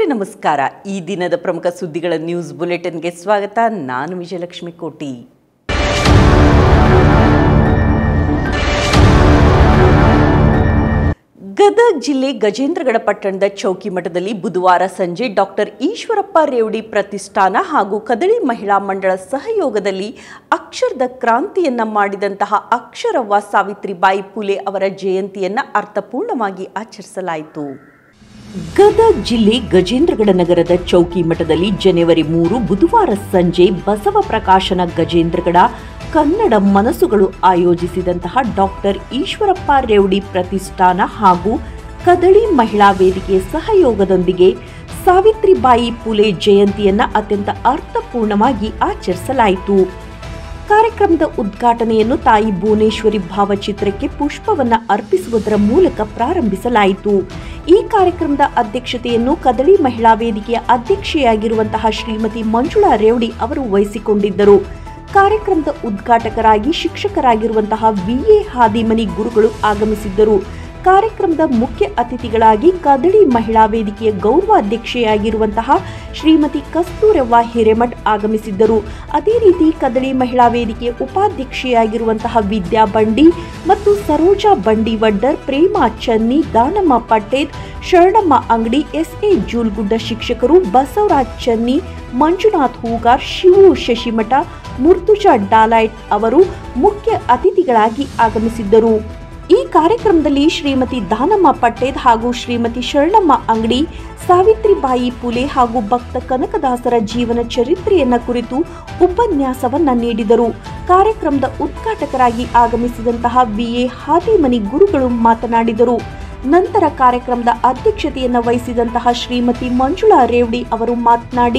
ನಮಸ್ಕಾರ ಈ ದಿನದ ಪ್ರಮುಖ ಸುದ್ದಿಗಳ ನ್ಯೂಸ್ ಬುಲೆಟಿನ್ಗೆ ಸ್ವಾಗತ ನಾನು ವಿಜಯಲಕ್ಷ್ಮಿ ಕೋಟಿ ಗದಗ ಜಿಲ್ಲೆ ಗಜೇಂದ್ರಗಡ ಪಟ್ಟಣದ ಚೌಕಿ ಮಠದಲ್ಲಿ ಬುಧವಾರ ಸಂಜೆ ಡಾಕ್ಟರ್ ಈಶ್ವರಪ್ಪ ರೇವಡಿ ಪ್ರತಿಷ್ಠಾನ ಹಾಗೂ ಕದಳಿ ಮಹಿಳಾ ಮಂಡಳ ಸಹಯೋಗದಲ್ಲಿ ಅಕ್ಷರದ ಕ್ರಾಂತಿಯನ್ನ ಮಾಡಿದಂತಹ ಅಕ್ಷರವ್ವ ಸಾವಿತ್ರಿಬಾಯಿ ಫುಲೆ ಅವರ ಜಯಂತಿಯನ್ನ ಅರ್ಥಪೂರ್ಣವಾಗಿ ಆಚರಿಸಲಾಯಿತು ಗದಗ ಜಿಲ್ಲೆ ಗಜೇಂದ್ರಗಡ ನಗರದ ಚೌಕಿ ಮಠದಲ್ಲಿ ಜನವರಿ ಮೂರು ಬುಧವಾರ ಸಂಜೆ ಬಸವ ಪ್ರಕಾಶನ ಗಜೇಂದ್ರಗಡ ಕನ್ನಡ ಮನಸ್ಸುಗಳು ಆಯೋಜಿಸಿದಂತಹ ಡಾಕ್ಟರ್ ಈಶ್ವರಪ್ಪ ರೇವಡಿ ಪ್ರತಿಷ್ಠಾನ ಹಾಗೂ ಕದಳಿ ಮಹಿಳಾ ವೇದಿಕೆ ಸಹಯೋಗದೊಂದಿಗೆ ಸಾವಿತ್ರಿಬಾಯಿ ಫುಲೆ ಜಯಂತಿಯನ್ನ ಅತ್ಯಂತ ಅರ್ಥಪೂರ್ಣವಾಗಿ ಆಚರಿಸಲಾಯಿತು ಕಾರ್ಯಕ್ರಮದ ಉದ್ಘಾಟನೆಯನ್ನು ತಾಯಿ ಭುವನೇಶ್ವರಿ ಭಾವಚಿತ್ರಕ್ಕೆ ಪುಷ್ಪವನ್ನ ಅರ್ಪಿಸುವುದರ ಮೂಲಕ ಪ್ರಾರಂಭಿಸಲಾಯಿತು ಈ ಕಾರ್ಯಕ್ರಮದ ಅಧ್ಯಕ್ಷತೆಯನ್ನು ಕದಳಿ ಮಹಿಳಾ ವೇದಿಕೆಯ ಅಧ್ಯಕ್ಷೆಯಾಗಿರುವಂತಹ ಶ್ರೀಮತಿ ಮಂಜುಳಾ ರೇವಡಿ ಅವರು ವಹಿಸಿಕೊಂಡಿದ್ದರು ಕಾರ್ಯಕ್ರಮದ ಉದ್ಘಾಟಕರಾಗಿ ಶಿಕ್ಷಕರಾಗಿರುವಂತಹ ವಿಎ ಹಾದಿಮನಿ ಗುರುಗಳು ಆಗಮಿಸಿದ್ದರು ಕಾರ್ಯಕ್ರಮದ ಮುಖ್ಯ ಅತಿಥಿಗಳಾಗಿ ಕದಳಿ ಮಹಿಳಾ ವೇದಿಕೆಯ ಗೌರವಾಧ್ಯಕ್ಷೆಯಾಗಿರುವಂತಹ ಶ್ರೀಮತಿ ಕಸ್ತೂರವ್ವ ಹಿರೇಮಠ್ ಆಗಮಿಸಿದ್ದರು ಅದೇ ರೀತಿ ಕದಳಿ ಮಹಿಳಾ ವೇದಿಕೆಯ ಉಪಾಧ್ಯಕ್ಷೆಯಾಗಿರುವಂತಹ ವಿದ್ಯಾ ಬಂಡಿ ಮತ್ತು ಸರೋಜಾ ಬಂಡಿವಡ್ಡರ್ ಪ್ರೇಮಾ ಚನ್ನಿ ದಾನಮ್ಮ ಪಟ್ಟೇದ್ ಶರಣಮ್ಮ ಅಂಗಡಿ ಎಸ್ಎ ಜೂಲ್ಗುಡ್ಡ ಶಿಕ್ಷಕರು ಬಸವರಾಜ್ ಚನ್ನಿ ಮಂಜುನಾಥ್ ಹೂಗಾರ್ ಶಿವು ಶಶಿಮಠ ಮುರ್ತುಜಾ ಡಾಲೈಟ್ ಅವರು ಮುಖ್ಯ ಅತಿಥಿಗಳಾಗಿ ಆಗಮಿಸಿದ್ದರು ಈ ಕಾರ್ಯಕ್ರಮದಲ್ಲಿ ಶ್ರೀಮತಿ ದಾನಮ್ಮ ಪಟ್ಟೇದ್ ಹಾಗೂ ಶ್ರೀಮತಿ ಶರಣಮ್ಮ ಅಂಗಡಿ ಸಾವಿತ್ರಿಬಾಯಿ ಫುಲೆ ಹಾಗೂ ಭಕ್ತ ಕನಕದಾಸರ ಜೀವನ ಚರಿತ್ರೆಯನ್ನ ಕುರಿತು ಉಪನ್ಯಾಸವನ್ನ ನೀಡಿದರು ಕಾರ್ಯಕ್ರಮದ ಉದ್ಘಾಟಕರಾಗಿ ಆಗಮಿಸಿದಂತಹ ವಿಎ ಹಾದಿಮನಿ ಗುರುಗಳು ಮಾತನಾಡಿದರು ನಂತರ ಕಾರ್ಯಕ್ರಮದ ಅಧ್ಯಕ್ಷತೆಯನ್ನು ವಹಿಸಿದಂತಹ ಶ್ರೀಮತಿ ಮಂಜುಳಾ ರೇವಡಿ ಅವರು ಮಾತನಾಡಿ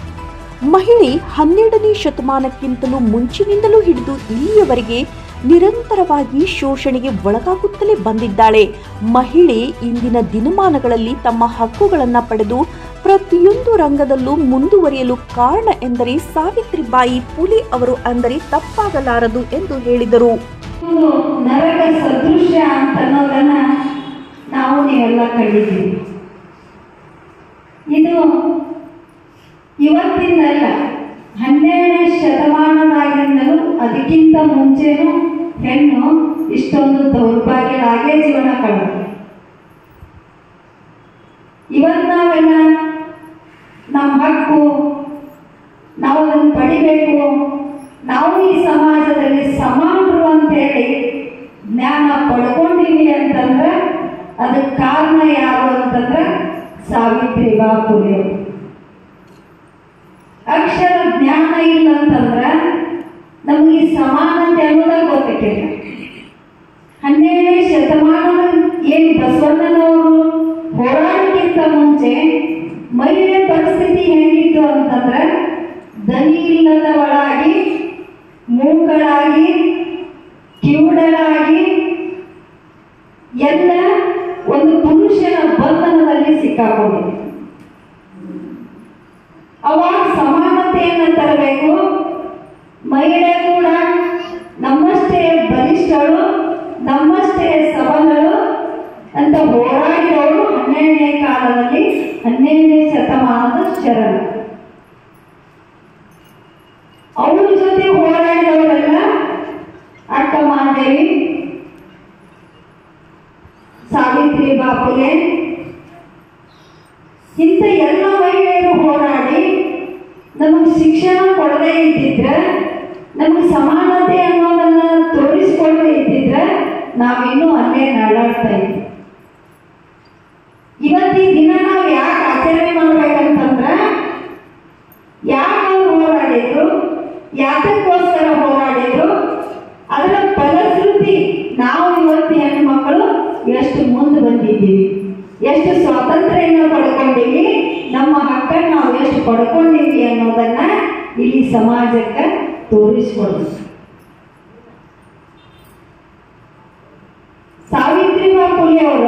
ಮಹಿಳೆ ಹನ್ನೆರಡನೇ ಶತಮಾನಕ್ಕಿಂತಲೂ ಮುಂಚಿನಿಂದಲೂ ಹಿಡಿದು ಇಲ್ಲಿಯವರೆಗೆ ನಿರಂತರವಾಗಿ ಶೋಷಣೆಗೆ ಒಳಗಾಗುತ್ತಲೇ ಬಂದಿದ್ದಾಳೆ ಮಹಿಳೆ ಇಂದಿನ ದಿನಮಾನಗಳಲ್ಲಿ ತಮ್ಮ ಹಕ್ಕುಗಳನ್ನು ಪಡೆದು ಪ್ರತಿಯೊಂದು ರಂಗದಲ್ಲೂ ಮುಂದುವರಿಯಲು ಕಾರಣ ಎಂದರೆ ಸಾವಿತ್ರಿಬಾಯಿ ಫುಲೆ ಅವರು ಅಂದರೆ ತಪ್ಪಾಗಲಾರದು ಎಂದು ಹೇಳಿದರು ಒಂದು ನರಕ ಸದೃಶ್ಯ ಅಂತ ಅನ್ನೋದನ್ನ ನಾವು ನೀವೆಲ್ಲ ಕಂಡಿದ್ದೀವಿ ಇದು ಇವತ್ತಿಂದಲ್ಲ ಹನ್ನೆರಡನೇ ಶತಮಾನದಾಗಿಂದಲೂ ಅದಕ್ಕಿಂತ ಮುಂಚೆನೂ ಹೆಣ್ಣು ಇಷ್ಟೊಂದು ದೌರ್ಭಾಗ್ಯದಾಗೇ ಜೀವನ ಕಳೆದು ಇವತ್ತು ನಾವೆಲ್ಲ ನಮ್ಮ ಹಕ್ಕು ನಾವು ಅದನ್ನು ಪಡಿಬೇಕು ನಾವು ಈ ಸಮಾಜದಲ್ಲಿ ಸಮಾನರು ಅಂತೇಳಿ ಜ್ಞಾನ ಪಡ್ಕೊಂಡಿವಿ ಅಂತಂದ್ರೆ ಅದಕ್ಕೆ ಕಾರಣ ಯಾರು ಅಂತಂದ್ರೆ ಸಾವಿತ್ರಿಬಾ ಫುಲೆ ಅಕ್ಷರ ಜ್ಞಾನ ಇಲ್ಲ ಅಂತಂದ್ರೆ ನಮ್ಗೆ ಈ ಸಮಾನತೆ ಅನ್ನೋದ ಗೊತ್ತಿಲ್ಲ ಹನ್ನೆರಡನೇ ಶತಮಾನದ ಏನ್ ಬಸವಣ್ಣನವರು ಹೋರಾಟಕ್ಕಿಂತ ಮುಂಚೆ ಮಹಿಳೆ ಪರಿಸ್ಥಿತಿ ಹೇಗಿತ್ತು ಅಂತಂದ್ರೆ ದನಿ ಇಲ್ಲದವಳಾಗಿ ಮೂಕಳಾಗಿ ಕಿವುಡಳಾಗಿ ಎಲ್ಲ ಒಂದು ಪುರುಷನ ಬಂಧನದಲ್ಲಿ ಸಿಕ್ಕಾಕೊಂಡಿದೆ ಅವಾಗ ಸಮಾನತೆಯನ್ನು ತರಬೇಕು ಮಹಿಳೆ ಕೂಡ ನಮ್ಮಷ್ಟೇ ಬಲಿಷ್ಠಳು ನಮ್ಮಷ್ಟೇ ಸಬಲಳು ಅಂತ ಹೋರಾಡಿದವರು ಹನ್ನೆರಡನೇ ಕಾಲದಲ್ಲಿ ಹನ್ನೆರಡನೇ ಶತಮಾನದ ಶರಣ ಅವ್ರ ಜೊತೆ ಹೋರಾಡಿದವರೆಲ್ಲ ಅಕ್ಕ ಮಾದೇವಿ ಸಾವಿತ್ರಿ ಬಾಪುಲೆ ಇಂಥ ಎಲ್ಲ ಮಹಿಳೆಯರು ಹೋರಾಡಿ ನಮಗೆ ಶಿಕ್ಷಣ ಕೊಡದೇ ಇದ್ದಿದ್ರೆ ನಮಗೆ ಸಮಾನತೆ ಅನ್ನೋದನ್ನ ತೋರಿಸ್ಕೊಡದೇ ಇದ್ದಿದ್ರೆ ನಾವಿನ್ನೂ ಅಲ್ಲೇ ನರಳಾಡ್ತಾ ಇದ್ವಿ ಇವತ್ತು ಈ ದಿನ ನಾವು ಯಾಕೆ ಆಚರಣೆ ಮಾಡ್ಬೇಕಂತಂದ್ರೆ ಯಾಕೆ ಅವ್ರು ಹೋರಾಡಿದ್ರು ಯಾತಕ್ಕೋಸ್ಕರ ಹೋರಾಡಿದ್ರು ಅದರ ಫಲಶ್ರುತಿ ನಾವು ಇವತ್ತು ಹೆಣ್ಣು ಮಕ್ಕಳು ಎಷ್ಟು ಮುಂದೆ ಬಂದಿದ್ದೀವಿ ಎಷ್ಟು ಸ್ವಾತಂತ್ರ್ಯನ ಪಡ್ಕೊಂಡಿವಿ ನಮ್ಮ ಹಕ್ಕನ್ನು ನಾವು ಎಷ್ಟು ಪಡ್ಕೊಂಡಿವಿ ಅನ್ನೋದನ್ನ ಇಲ್ಲಿ ಸಮಾಜಕ್ಕೆ ತೋರಿಸ್ಕೊಡ್ಬೇಕು ಸಾವಿತ್ರಿಬಾ ಫುಲೆ ಅವರು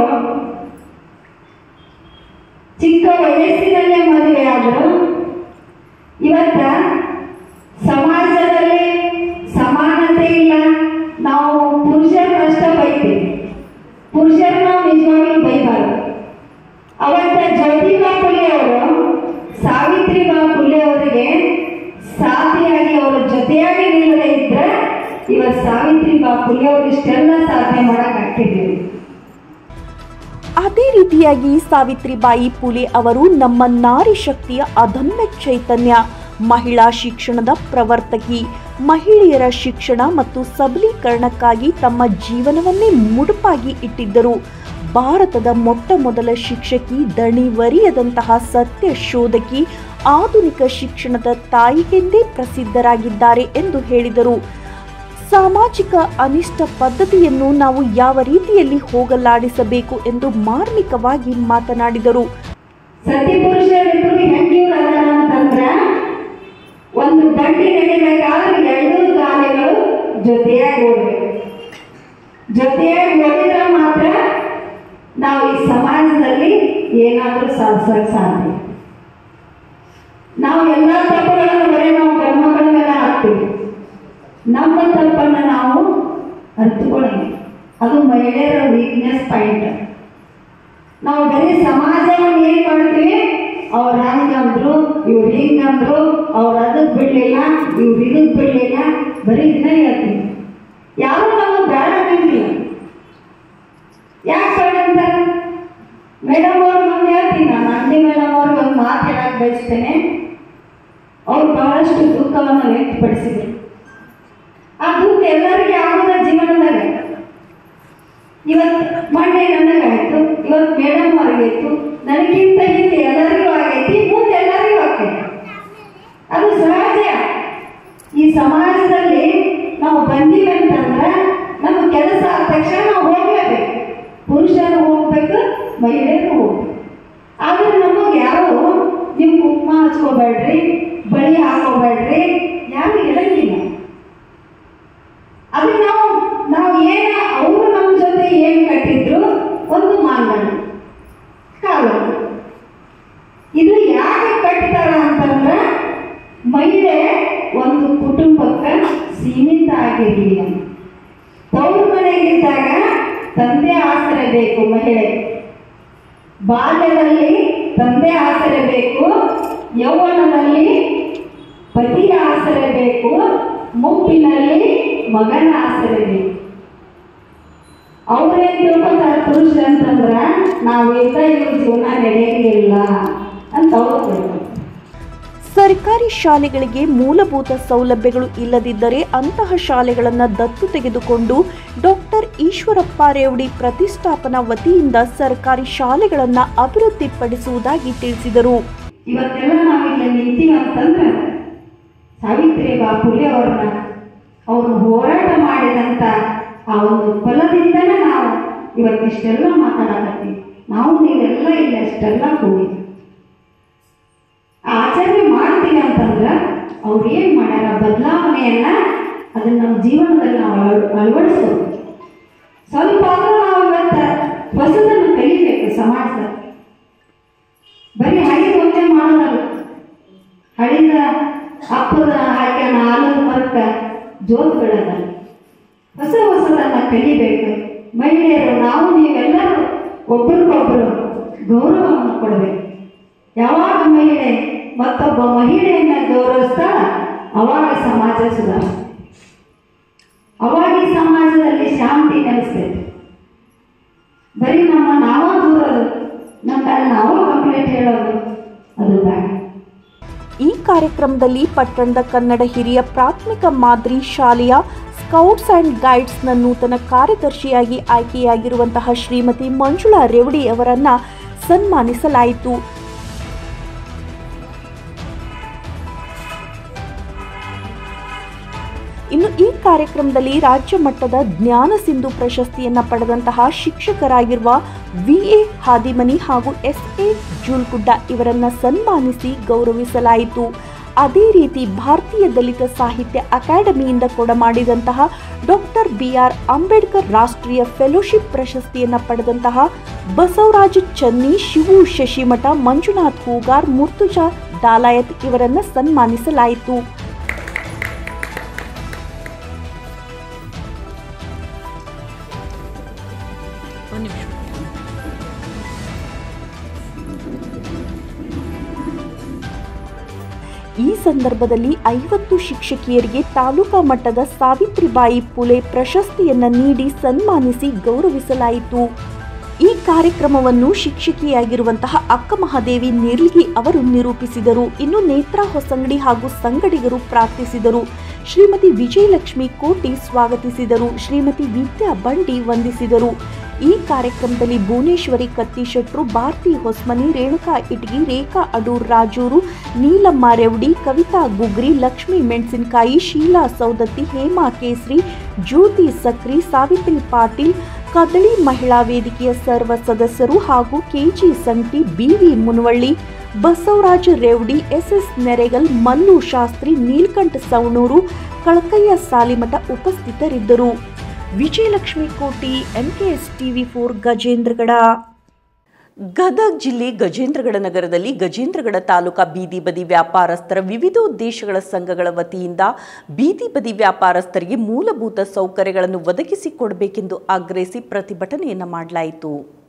ಚಿಕ್ಕ ವಯಸ್ಸಿನಲ್ಲೇ ಮದುವೆ ಆದರು ಇವತ್ತ ಸಮಾಜದಲ್ಲಿ ಸಮಾನತೆ ಇಲ್ಲ ನಾವು ಪುರುಷರನ್ನಷ್ಟ ಬೈತೀವಿ ಪುರುಷರನ್ನ ನಿಜವಾಗ್ಲೂ ಬೈಬಾರ್ದು ಅವತ್ತ ಜ್ಯೋತಿಬಾ ಫುಲೆ ಅವರು ಇವತ್ತು ಸಾವಿತ್ರಿಬಾ ಫುಲೆ ಅವರು ಇಷ್ಟೆಲ್ಲ ಸಾಧನೆ ಮಾಡಕ್ ಆಗ್ತಿದ್ದೀವಿ ಅದೇ ರೀತಿಯಾಗಿ ಸಾವಿತ್ರಿಬಾಯಿ ಪುಲೆ ಅವರು ನಮ್ಮ ನಾರಿ ಶಕ್ತಿಯ ಅದಮ್ಯ ಚೈತನ್ಯ ಮಹಿಳಾ ಶಿಕ್ಷಣದ ಪ್ರವರ್ತಕಿ ಮಹಿಳೆಯರ ಶಿಕ್ಷಣ ಮತ್ತು ಸಬಲೀಕರಣಕ್ಕಾಗಿ ತಮ್ಮ ಜೀವನವನ್ನೇ ಮುಡುಪಾಗಿ ಇಟ್ಟಿದ್ದರು ಭಾರತದ ಮೊಟ್ಟ ಮೊದಲ ಶಿಕ್ಷಕಿ ದಣಿವರಿಯದಂತಹ ಸತ್ಯ ಶೋಧಕಿ ಆಧುನಿಕ ಶಿಕ್ಷಣದ ತಾಯಿಗೆಂದೇ ಪ್ರಸಿದ್ಧರಾಗಿದ್ದಾರೆ ಎಂದು ಹೇಳಿದರು ಸಾಮಾಜಿಕ ಅನಿಷ್ಟ ಪದ್ಧತಿಯನ್ನು ನಾವು ಯಾವ ರೀತಿಯಲ್ಲಿ ಹೋಗಲಾಡಿಸಬೇಕು ಎಂದು ಮಾರ್ಮಿಕವಾಗಿ ಮಾತನಾಡಿದರು ಸತಿ ಪುರುಷರಿಬ್ರು ಹೆಂಗಿವ್ರು ಅದಾರ ಅಂತಂದ್ರ ಒಂದು ದಂಡಿ ನಡಿಬೇಕಾದ್ರೆ ಎರಡೂ ಗಾಲಿಗಳು ಜೊತೆಯಾಗಿ ಓಡ್ಬೇಕು ಜೊತೆಯಾಗಿ ಓಡಿದ್ರೆ ಮಾತ್ರ ನಾವು ಈ ಸಮಾಜದಲ್ಲಿ ಏನಾದರೂ ಸಾಧಿಸಕ್ ಸಾಧ್ಯ ನಾವು ಎಲ್ಲ ತಪ್ಪುಗಳನ್ನು ಬರೀ ನಾವು ಗಂಡ್ಮಕ್ಳ ಮೇಲೆ ಹಾಕ್ತೀವಿ ನಮ್ಮ ತಪ್ಪನ್ನು ನಾವು ಅರ್ಥಕೊಳ್ಳಿ ಅದು ಮಹಿಳೆಯರ ವೀಕ್ನೆಸ್ ಪಾಯಿಂಟ್ ನಾವು ಬರೀ ಸಮಾಜವನ್ನು ಏನ್ ಮಾಡ್ತೀವಿ ಅವ್ರು ಹಂಗಂದ್ರು ಇವ್ರು ಹಿಂಗಂದ್ರು ಅವ್ರು ಅದಕ್ಕೆ ಬಿಡ್ಲಿಲ್ಲ ಇವ್ರು ಇದಕ್ಕೆ ಬಿಡ್ಲಿಲ್ಲ ಬರೀ ಇದನ್ನ ಹೇಳ್ತೀವಿ ಯಾರು ನಾವು ಬೇಡ ಅನ್ನಂಗಿಲ್ಲ ಯಾಕೆ ಬೇಡ ಅಂತಾರೆ ಮೇಡಮ್ ಅವ್ರು ಮುಂದೆ ಹೇಳ್ತೀನಿ ನಾನು ಅಂಡಿ ಮೇಡಮ್ ಅವ್ರಿಗೆ ಒಂದು ಮಾತು ಹೇಳಕ್ ಬಯಸ್ತೇನೆ ಅವ್ರು ಬಹಳಷ್ಟು ದುಃಖವನ್ನು ವ್ಯಕ್ತಪಡಿಸಿದ್ರು ಆ ದುಃಖ ಎಲ್ಲರಿಗೂ ಆಗೋದ ಜೀವನದಾಗ ಇವತ್ತು ಮೊನ್ನೆ ನನಗಾಯ್ತು ಇವತ್ತು ಮೇಡಮ್ ಅವ್ರಿಗಾಯ್ತು ನನಗಿಂತ ಹಿಂದೆ ಎಲ್ಲರಿಗೂ ಆಗೈತಿ ಮುಂದೆ ಎಲ್ಲರಿಗೂ ಆಗ್ತೈತಿ ಅದು ಸಹಜ ಈ ಸಮಾಜದಲ್ಲಿ ನಾವು ಬಂದೀವಿ ಅಂತಂದ್ರೆ ನಮ್ಮ ಕೆಲಸ ಆದ ತಕ್ಷಣ ನಾವು ಹೋಗ್ಲೇಬೇಕು ಪುರುಷರು ಹೋಗ್ಬೇಕು ಮಹಿಳೆಯರು ಹೋಗ್ಬೇಕು ಆದ್ರೆ ನಮಗೆ ಯಾರು ನೀವು ಕುಂಕುಮ ಹಚ್ಕೋಬೇಡ್ರಿ ಬಳಿ ಹಾಕೋಬೇಡ್ರಿ ಯಾರು ಹೇಳಂಗಿಲ್ಲ ಅದು ನಾವು ನಾವು ಏನ ಅವರು ನಮ್ಮ ಜೊತೆ ಏನು ಕಟ್ಟಿದ್ರು ಒಂದು ಮಾಂಗಲ್ಯ ಕಾಲ ಇದು ಯಾಕೆ ಕಟ್ತಾರ ಅಂತಂದ್ರೆ ಮಹಿಳೆ ಒಂದು ಕುಟುಂಬಕ್ಕೆ ಸೀಮಿತ ಆಗಿರಲಿ ಅಂತ ತವ್ರ ಮನೆಗಿದ್ದಾಗ ತಂದೆ ಆಸರೆ ಬೇಕು ಮಹಿಳೆ ಬಾಲ್ಯದಲ್ಲಿ ತಂದೆ ಆಸರೆ ಬೇಕು ಯೌವನದಲ್ಲಿ ಪತಿಯ ಆಸರೆ ಬೇಕು ಮುಪ್ಪಿನಲ್ಲಿ ಮಗನ ಆಸರೆ ಬೇಕು ಅವ್ರೇನ್ ತಿಳ್ಕೊತಾರೆ ಪುರುಷ ಅಂತಂದ್ರ ನಾವಿಂದ ಇವ್ರ ಜೀವನ ನಡೆಯಂಗಿಲ್ಲ ಅಂತ ಅವ್ರು ತಿಳ್ಕೊತಾರೆ ಸರ್ಕಾರಿ ಶಾಲೆಗಳಿಗೆ ಮೂಲಭೂತ ಸೌಲಭ್ಯಗಳು ಇಲ್ಲದಿದ್ದರೆ ಅಂತಹ ಶಾಲೆಗಳನ್ನು ದತ್ತು ತೆಗೆದುಕೊಂಡು ಡಾಕ್ಟರ್ ಈಶ್ವರಪ್ಪ ರೇವಡಿ ಪ್ರತಿಷ್ಠಾಪನಾ ವತಿಯಿಂದ ಸರ್ಕಾರಿ ಶಾಲೆಗಳನ್ನು ಅಭಿವೃದ್ಧಿಪಡಿಸುವುದಾಗಿ ತಿಳಿಸಿದರು ಇವತ್ತೆಲ್ಲ ನಾವಿಲ್ಲಿ ನಿಂತೀವಿ ಅಂತಂದ್ರೆ ಸಾವಿತ್ರಿ ಬಾಪುಲೆ ಅವ್ರನ್ನ ಅವರು ಹೋರಾಟ ಮಾಡಿದಂತ ಆ ಒಂದು ಫಲದಿಂದನೇ ನಾವು ಇವತ್ತಿಷ್ಟೆಲ್ಲ ಮಾತಾಡಕತ್ತೀವಿ ನಾವು ನೀವೆಲ್ಲ ಇಲ್ಲಿ ಅಷ್ಟೆಲ್ಲ ಕೂಡಿ ಆ ಆಚರಣೆ ಮಾಡ್ತೀವಿ ಅಂತಂದ್ರೆ ಅವ್ರು ಏನು ಮಾಡ್ಯಾರ ಬದಲಾವಣೆಯನ್ನ ಅದನ್ನ ನಮ್ಮ ಜೀವನದಲ್ಲಿ ನಾವು ಅಳ- ಅಳವಡಿಸ್ಬೇಕು ಸ್ವಲ್ಪ ಆದ್ರೂ ನಾವು ಇವತ್ತು ಹೊಸದನ್ನು ಕಲಿಬೇಕು ಸಮಾಜದಲ್ಲಿ ಬರೀ ಹಳಿದ ಒಂದೇ ಮಾಡೋದಲ್ಲ ಹಳಿದ ಅಪ್ಪದ ಹಾಕ್ಯಾನ ಆಲದ ಮರಕ್ಕ ಜೋತ್ ಬಿಡೋದಲ್ಲ ಹೊಸ ಹೊಸದನ್ನ ಕಲಿಬೇಕು ಮಹಿಳೆಯರು ನಾವು ನೀವೆಲ್ಲರೂ ಒಬ್ರಿಗೊಬ್ಬರು ಗೌರವವನ್ನು ಕೊಡಬೇಕು ಯಾವಾಗ ಮಹಿಳೆ ಮತ್ತೊಬ್ಬ ಮಹಿಳೆಯನ್ನ ಗೌರವಿಸ್ತಾಳ ಅವಾಗ ಸಮಾಜ ಸುಧಾರಿಸ್ತದೆ ಅವಾಗ ಈ ಸಮಾಜದಲ್ಲಿ ಶಾಂತಿ ನೆಲೆಸ್ತೈತೆ ಬರೀ ನಮ್ಮ ನಾವ ದೂರೋದು ನಮ್ಮ ಮೇಲೆ ನಾವ ಕಂಪ್ಲೇಂಟ್ ಹೇಳೋದು ಅದು ಬೇಡ ಈ ಕಾರ್ಯಕ್ರಮದಲ್ಲಿ ಪಟ್ಟಣದ ಕನ್ನಡ ಹಿರಿಯ ಪ್ರಾಥಮಿಕ ಮಾದರಿ ಶಾಲೆಯ ಸ್ಕೌಟ್ಸ್ ಅಂಡ್ ಗೈಡ್ಸ್ನ ನೂತನ ಕಾರ್ಯದರ್ಶಿಯಾಗಿ ಆಯ್ಕೆಯಾಗಿರುವಂತಹ ಶ್ರೀಮತಿ ಮಂಜುಳಾ ರೇವಡಿ ಅವರನ್ನ ಸನ್ಮಾನಿಸಲಾಯಿತು ಇನ್ನು ಈ ಕಾರ್ಯಕ್ರಮದಲ್ಲಿ ರಾಜ್ಯ ಮಟ್ಟದ ಜ್ಞಾನ ಸಿಂಧು ಪ್ರಶಸ್ತಿಯನ್ನ ಪಡೆದಂತಹ ಶಿಕ್ಷಕರಾಗಿರುವ ವಿ ಎ ಹಾದಿಮನಿ ಹಾಗೂ ಎಸ್ ಎ ಜೂಲ್ಗುಡ್ಡ ಇವರನ್ನ ಸನ್ಮಾನಿಸಿ ಗೌರವಿಸಲಾಯಿತು ಅದೇ ರೀತಿ ಭಾರತೀಯ ದಲಿತ ಸಾಹಿತ್ಯ ಅಕಾಡೆಮಿಯಿಂದ ಕೊಡಮಾಡಿದಂತಹ ಡಾಕ್ಟರ್ ಬಿ ಆರ್ ಅಂಬೇಡ್ಕರ್ ರಾಷ್ಟ್ರೀಯ ಫೆಲೋಶಿಪ್ ಪ್ರಶಸ್ತಿಯನ್ನ ಪಡೆದಂತಹ ಬಸವರಾಜ ಚನ್ನಿ ಶಿವು ಶಶಿಮಠ ಮಂಜುನಾಥ್ ಹೂಗಾರ್ ಮುರ್ತುಜಾ ಡಾಲಾಯತ್ ಇವರನ್ನ ಸನ್ಮಾನಿಸಲಾಯಿತು ಈ ಸಂದರ್ಭದಲ್ಲಿ ಐವತ್ತು ಶಿಕ್ಷಕಿಯರಿಗೆ ತಾಲೂಕಾ ಮಟ್ಟದ ಸಾವಿತ್ರಿಬಾಯಿ ಪುಲೆ ಪ್ರಶಸ್ತಿಯನ್ನ ನೀಡಿ ಸನ್ಮಾನಿಸಿ ಗೌರವಿಸಲಾಯಿತು ಈ ಕಾರ್ಯಕ್ರಮವನ್ನು ಶಿಕ್ಷಕಿಯಾಗಿರುವಂತಹ ಅಕ್ಕ ಮಹಾದೇವಿ ನಿರ್ಲಿಗಿ ಅವರು ನಿರೂಪಿಸಿದರು ಇನ್ನು ನೇತ್ರಾ ಹೊಸಂಗಡಿ ಹಾಗೂ ಸಂಗಡಿಗರು ಪ್ರಾರ್ಥಿಸಿದರು ಶ್ರೀಮತಿ ವಿಜಯಲಕ್ಷ್ಮಿ ಕೋಟಿ ಸ್ವಾಗತಿಸಿದರು ಶ್ರೀಮತಿ ವಿದ್ಯಾ ಬಂಡಿ ವಂದಿಸಿದರು ಈ ಕಾರ್ಯಕ್ರಮದಲ್ಲಿ ಭುವನೇಶ್ವರಿ ಕತ್ತಿಶೆಟ್ರು ಭಾರತಿ ಹೊಸ್ಮನಿ ರೇಣುಕಾ ಇಟಗಿ ರೇಖಾ ಅಡೂರ್ ರಾಜೂರು ನೀಲಮ್ಮ ರೆವಡಿ ಕವಿತಾ ಗುಗ್ರಿ ಲಕ್ಷ್ಮಿ ಮೆಣಸಿನಕಾಯಿ ಶೀಲಾ ಸೌದತ್ತಿ ಹೇಮಾ ಕೇಸರಿ ಜ್ಯೋತಿ ಸಕ್ರಿ ಸಾವಿತ್ರಿ ಪಾಟೀಲ್ ಕದಳಿ ಮಹಿಳಾ ವೇದಿಕೆಯ ಸರ್ವ ಸದಸ್ಯರು ಹಾಗೂ K G Santi B V Munavalli Basavaraja Revadi S S Neregal Mallu Shastri Neelkanth Savanur Kalakayya Salimath ಉಪಸ್ಥಿತರಿದ್ದರು Vijayalakshmi Koti MKS TV four Gajendragad Gadag ಜಿಲ್ಲೆ ಗಜೇಂದ್ರಗಡ ನಗರದಲ್ಲಿ ಗಜೇಂದ್ರಗಡ ತಾಲೂಕಾ ಬೀದಿ ಬದಿ ವ್ಯಾಪಾರಸ್ಥರ ವಿವಿಧ ಉದ್ದೇಶಗಳ ಸಂಘಗಳ ವತಿಯಿಂದ ಬೀದಿ ಬದಿ ವ್ಯಾಪಾರಸ್ಥರಿಗೆ ಮೂಲಭೂತ ಸೌಕರ್ಯಗಳನ್ನು ಒದಗಿಸಿಕೊಡಬೇಕೆಂದು ಆಗ್ರಹಿಸಿ ಪ್ರತಿಭಟನೆಯನ್ನು ಮಾಡಲಾಯಿತು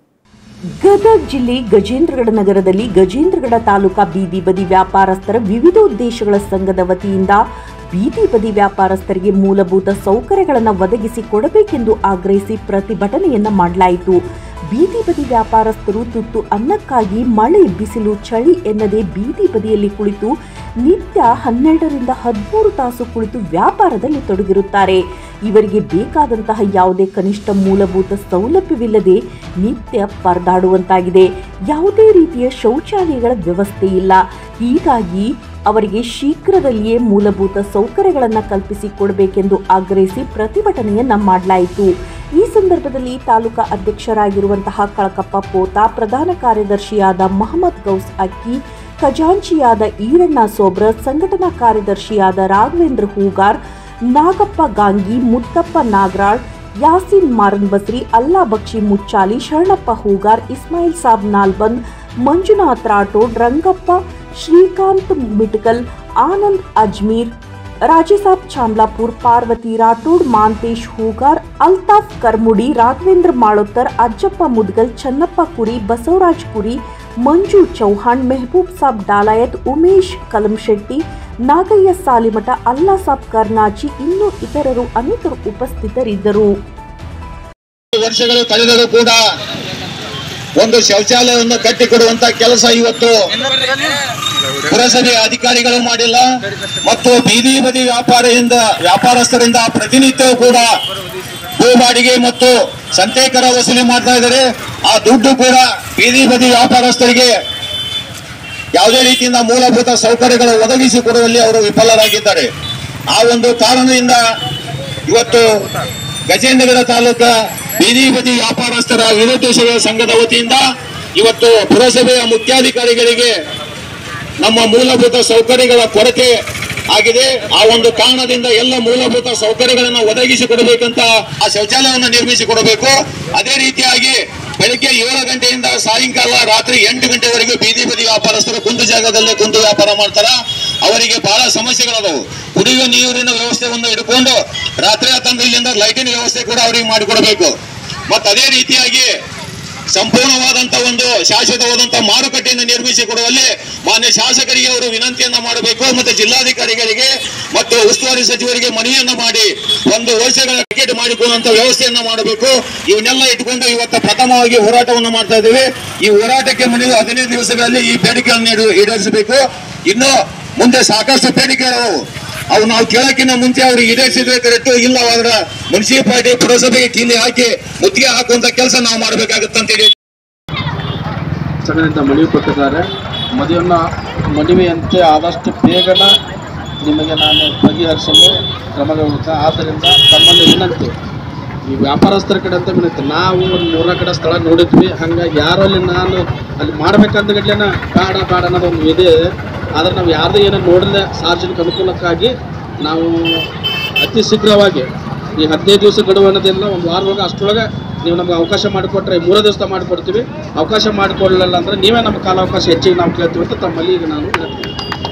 ಗದಗ ಜಿಲ್ಲೆ ಗಜೇಂದ್ರಗಡ ನಗರದಲ್ಲಿ ಗಜೇಂದ್ರಗಡ ತಾಲೂಕಾ ಬೀದಿ ಬದಿ ವ್ಯಾಪಾರಸ್ಥರ ವಿವಿಧ ಉದ್ದೇಶಗಳ ಸಂಘದ ವತಿಯಿಂದ ಬೀದಿ ಬದಿ ವ್ಯಾಪಾರಸ್ಥರಿಗೆ ಮೂಲಭೂತ ಸೌಕರ್ಯಗಳನ್ನು ಒದಗಿಸಿ ಕೊಡಬೇಕೆಂದು ಆಗ್ರಹಿಸಿ ಪ್ರತಿಭಟನೆಯನ್ನ ಮಾಡಲಾಯಿತು ಬೀದಿ ಬದಿ ವ್ಯಾಪಾರಸ್ಥರು ತುತ್ತು ಅನ್ನಕ್ಕಾಗಿ ಮಳೆ ಬಿಸಿಲು ಚಳಿ ಎನ್ನದೆ ಬೀದಿ ಬದಿಯಲ್ಲಿ ಕುಳಿತು ನಿತ್ಯ ಹನ್ನೆರಡರಿಂದ ಹದಿಮೂರು ತಾಸು ಕುಳಿತು ವ್ಯಾಪಾರದಲ್ಲಿ ತೊಡಗಿರುತ್ತಾರೆ ಇವರಿಗೆ ಬೇಕಾದಂತಹ ಯಾವುದೇ ಕನಿಷ್ಠ ಮೂಲಭೂತ ಸೌಲಭ್ಯವಿಲ್ಲದೆ ನಿತ್ಯ ಪರದಾಡುವಂತಾಗಿದೆ ಯಾವುದೇ ರೀತಿಯ ಶೌಚಾಲಯಗಳ ವ್ಯವಸ್ಥೆ ಇಲ್ಲ ಹೀಗಾಗಿ ಅವರಿಗೆ ಶೀಘ್ರದಲ್ಲಿಯೇ ಮೂಲಭೂತ ಸೌಕರ್ಯಗಳನ್ನು ಕಲ್ಪಿಸಿಕೊಡಬೇಕೆಂದು ಆಗ್ರಹಿಸಿ ಪ್ರತಿಭಟನೆಯನ್ನ ಮಾಡಲಾಯಿತು ಈ ಸಂದರ್ಭದಲ್ಲಿ ತಾಲೂಕಾ ಅಧ್ಯಕ್ಷರಾಗಿರುವಂತಹ ಕಳಕಪ್ಪ ಪೋತ ಪ್ರಧಾನ ಕಾರ್ಯದರ್ಶಿಯಾದ ಮಹಮ್ಮದ್ ಗೌಸ್ ಅಕ್ಕಿ ಖಜಾಂಚಿಯಾದ ಈರಣ್ಣ ಸೋಬ್ರ ಸಂಘಟನಾ ಕಾರ್ಯದರ್ಶಿಯಾದ ರಾಘವೇಂದ್ರ ಹೂಗಾರ್ ನಾಗಪ್ಪ ಗಾಂಗಿ ಮುತ್ತಪ್ಪ ನಾಗರಾಳ್ ಯಾಸೀನ್ ಮಾರನ್ ಬಸ್ರಿ ಅಲ್ಲಾ ಬಕ್ಷಿ ಮುಚ್ಚಾಲಿ ಶರಣಪ್ಪ ಹೂಗಾರ್ ಇಸ್ಮಾಯಿಲ್ ಸಾಬ್ ನಾಲ್ಬಂದ್ ಮಂಜುನಾಥ್ ರಾಠೋಡ್ ರಂಗಪ್ಪ ಶ್ರೀಕಾಂತ್ ಮಿಟ್ಕಲ್ ಆನಂದ್ ಅಜ್ಮೀರ್ ರಾಜೇಸಾಬ್ ಚಾಮ್ಲಾಪುರ್ ಪಾರ್ವತಿ ರಾಠೋಡ್ ಮಾಂತೇಶ್ ಹೂಗಾರ್ ಅಲ್ತಾಫ್ ಕರ್ಮುಡಿ ರಾಘವೇಂದ್ರ ಮಾಳೋತ್ತರ್ ಅಜ್ಜಪ್ಪ ಮುದ್ಗಲ್ ಚನ್ನಪ್ಪ ಕುರಿ ಬಸವರಾಜ್ ಕುರಿ ಮಂಜು ಚೌಹಾಣ್ ಮೆಹಬೂಬ್ ಸಾಬ್ ಡಾಲಾಯತ್ ಉಮೇಶ್ ಕಲಂಶೆಟ್ಟಿ ನಾಗಯ್ಯ ಸಾಲಿಮಠ ಅಲ್ಲಾ ಸಾಬ್ ಕರ್ನಾಚಿ ಇನ್ನು ಇತರರು ಅನೇಕರು ಉಪಸ್ಥಿತರಿದ್ದರು ವರ್ಷಗಳು ಕಳೆದರೂ ಕೂಡ ಒಂದು ಶೌಚಾಲಯವನ್ನು ಕಟ್ಟಿಕೊಡುವಂತ ಕೆಲಸ ಇವತ್ತು ಪುರಸಭೆ ಅಧಿಕಾರಿಗಳು ಮಾಡಿಲ್ಲ ಮತ್ತು ಬೀದಿ ಬದಿ ವ್ಯಾಪಾರದಿಂದ ವ್ಯಾಪಾರಸ್ಥರಿಂದ ಪ್ರತಿನಿತ್ಯವೂ ಕೂಡ ಭೂ ಬಾಡಿಗೆ ಮತ್ತು ಸಂತೇಕರ ವಸೂಲಿ ಮಾಡ್ತಾ ಇದ್ದಾರೆ ಆ ದುಡ್ಡು ಕೂಡ ಬೀದಿ ಬದಿ ವ್ಯಾಪಾರಸ್ಥರಿಗೆ ಯಾವುದೇ ರೀತಿಯಿಂದ ಮೂಲಭೂತ ಸೌಕರ್ಯಗಳು ಒದಗಿಸಿಕೊಡುವಲ್ಲಿ ಅವರು ವಿಫಲರಾಗಿದ್ದಾರೆ ಆ ಒಂದು ಕಾರಣದಿಂದ ಇವತ್ತು ಗಜೇಂದ್ರಗಡ ತಾಲೂಕಾ ಬೀದಿ ಬದಿ ವ್ಯಾಪಾರಸ್ಥರ ವಿರೋಧೇಶಗಳ ಸಂಘದ ವತಿಯಿಂದ ಇವತ್ತು ಪುರಸಭೆಯ ಮುಖ್ಯಾಧಿಕಾರಿಗಳಿಗೆ ನಮ್ಮ ಮೂಲಭೂತ ಸೌಕರ್ಯಗಳ ಕೊರತೆ ಆಗಿದೆ ಆ ಒಂದು ಕಾರಣದಿಂದ ಎಲ್ಲ ಮೂಲಭೂತ ಸೌಕರ್ಯಗಳನ್ನು ಒದಗಿಸಿಕೊಡಬೇಕಂತ ಆ ಶೌಚಾಲಯವನ್ನು ನಿರ್ಮಿಸಿಕೊಡಬೇಕು ಅದೇ ರೀತಿಯಾಗಿ ಬೆಳಿಗ್ಗೆ ಏಳು ಗಂಟೆಯಿಂದ ಸಾಯಂಕಾಲ ರಾತ್ರಿ ಎಂಟು ಗಂಟೆವರೆಗೂ ಬೀದಿ ಬದಿ ವ್ಯಾಪಾರಸ್ಥರು ಕುಂದು ಜಾಗದಲ್ಲೇ ಕುಂದು ವ್ಯಾಪಾರ ಮಾಡ್ತಾರ ಅವರಿಗೆ ಬಹಳ ಸಮಸ್ಯೆಗಳದಾವು ಕುಡಿಯುವ ನೀರಿನ ವ್ಯವಸ್ಥೆಯನ್ನು ಇಟ್ಕೊಂಡು ರಾತ್ರಿ ತಂದು ಇಲ್ಲಿಂದ ಲೈಟಿನ ವ್ಯವಸ್ಥೆ ಕೂಡ ಅವರಿಗೆ ಮಾಡಿಕೊಡಬೇಕು ಮತ್ತು ಅದೇ ರೀತಿಯಾಗಿ ಸಂಪೂರ್ಣವಾದಂತ ಒಂದು ಶಾಶ್ವತವಾದಂತ ಮಾರುಕಟ್ಟೆಯನ್ನು ನಿರ್ಮಿಸಿ ಕೊಡುವಲ್ಲಿ ಮಾನ್ಯ ಶಾಸಕರಿಗೆ ಅವರು ವಿನಂತಿಯನ್ನ ಮಾಡಬೇಕು ಮತ್ತು ಜಿಲ್ಲಾಧಿಕಾರಿಗಳಿಗೆ ಮತ್ತು ಉಸ್ತುವಾರಿ ಸಚಿವರಿಗೆ ಮನವಿಯನ್ನ ಮಾಡಿ ಒಂದು ವರ್ಷಗಳ ಟಿಕೆಟ್ ಮಾಡಿಕೊಳ್ಳುವಂತ ವ್ಯವಸ್ಥೆಯನ್ನ ಮಾಡಬೇಕು ಇವನ್ನೆಲ್ಲ ಇಟ್ಕೊಂಡು ಇವತ್ತು ಪ್ರಥಮವಾಗಿ ಹೋರಾಟವನ್ನು ಮಾಡ್ತಾ ಇದ್ದೇವೆ ಈ ಹೋರಾಟಕ್ಕೆ ಮನವಿ ಹದಿನೈದು ದಿವಸಗಳಲ್ಲಿ ಈ ಬೇಡಿಕೆಯನ್ನು ಈಡು- ಈಡೇರಿಸಬೇಕು ಇನ್ನು ಮುಂದೆ ಸಾಕಷ್ಟು ಬೇಡಿಕೆಗಳು ಅವು ನಾವು ಕೇಳಕ್ಕಿಂತ ಮುಂಚೆ ಅವ್ರು ಈಡೇರಿಸಿದ್ರೆ ಕರೆಕ್ಟ್ ಇಲ್ಲ ಅವರ ಮುನ್ಸಿಪಾಲಿಟಿ ಪುರಸಭೆಗೆ ಕೀಲಿ ಹಾಕಿ ಮುತ್ತಿಗೆ ಹಾಕುವಂತ ಕೆಲಸ ನಾವು ಮಾಡಬೇಕಾಗುತ್ತಂತೇಳಿ ಸಂಘದಿಂದ ಮನವಿ ಕೊಟ್ಟಿದ್ದಾರೆ ಮದುವೆಯನ್ನು ಮದುವೆಯಂತೆ ಆದಷ್ಟು ಬೇಗನ ನಿಮಗೆ ನಾನು ಬಗೆಹರಿಸಲು ಕ್ರಮಗೊಳ್ಳುತ್ತೆ ಆದ್ದರಿಂದ ತಮ್ಮಲ್ಲಿ ವಿನಂತಿ ಈ ವ್ಯಾಪಾರಸ್ಥರ ಕಡೆ ಅಂತ ವಿನಂತಿ ನಾವು ಒಂದು ಮೂರ ಕಡೆ ಸ್ಥಳ ನೋಡಿದ್ವಿ ಹಾಗಾಗಿ ಯಾರು ಅಲ್ಲಿ ನಾನು ಅಲ್ಲಿ ಮಾಡ್ಬೇಕಂತ ಗಟ್ಲೆನ ಬೇಡ ಬೇಡ ಅನ್ನೋದು ಒಂದು ಇದೆ ಆದರೆ ನಾವು ಯಾರ್ದು ಏನೋ ನೋಡಿದ್ರೆ ಸಾರ್ವಜನಿಕ ಅನುಕೂಲಕ್ಕಾಗಿ ನಾವು ಅತಿ ಶೀಘ್ರವಾಗಿ ಈ ಹದಿನೈದು ದಿವಸ ಗಡುವು ಅನ್ನೋದಿಲ್ಲ ಒಂದು ವಾರದೊಳಗೆ ಅಷ್ಟರೊಳಗೆ ನೀವು ನಮ್ಗೆ ಅವಕಾಶ ಮಾಡಿಕೊಟ್ರೆ ಮೂರೇ ದಿವಸ ಮಾಡಿಕೊಡ್ತೀವಿ ಅವಕಾಶ ಮಾಡಿಕೊಡಲಿಲ್ಲ ಅಂದರೆ ನೀವೇ ನಮ್ಮ ಕಾಲಾವಕಾಶ ಹೆಚ್ಚಿಗೆ ನಾವು ಕೇಳ್ತೀವಿ ಅಂತ ತಮ್ಮಲ್ಲಿ ಈಗ ನಾನು ಹೇಳ್ತೀನಿ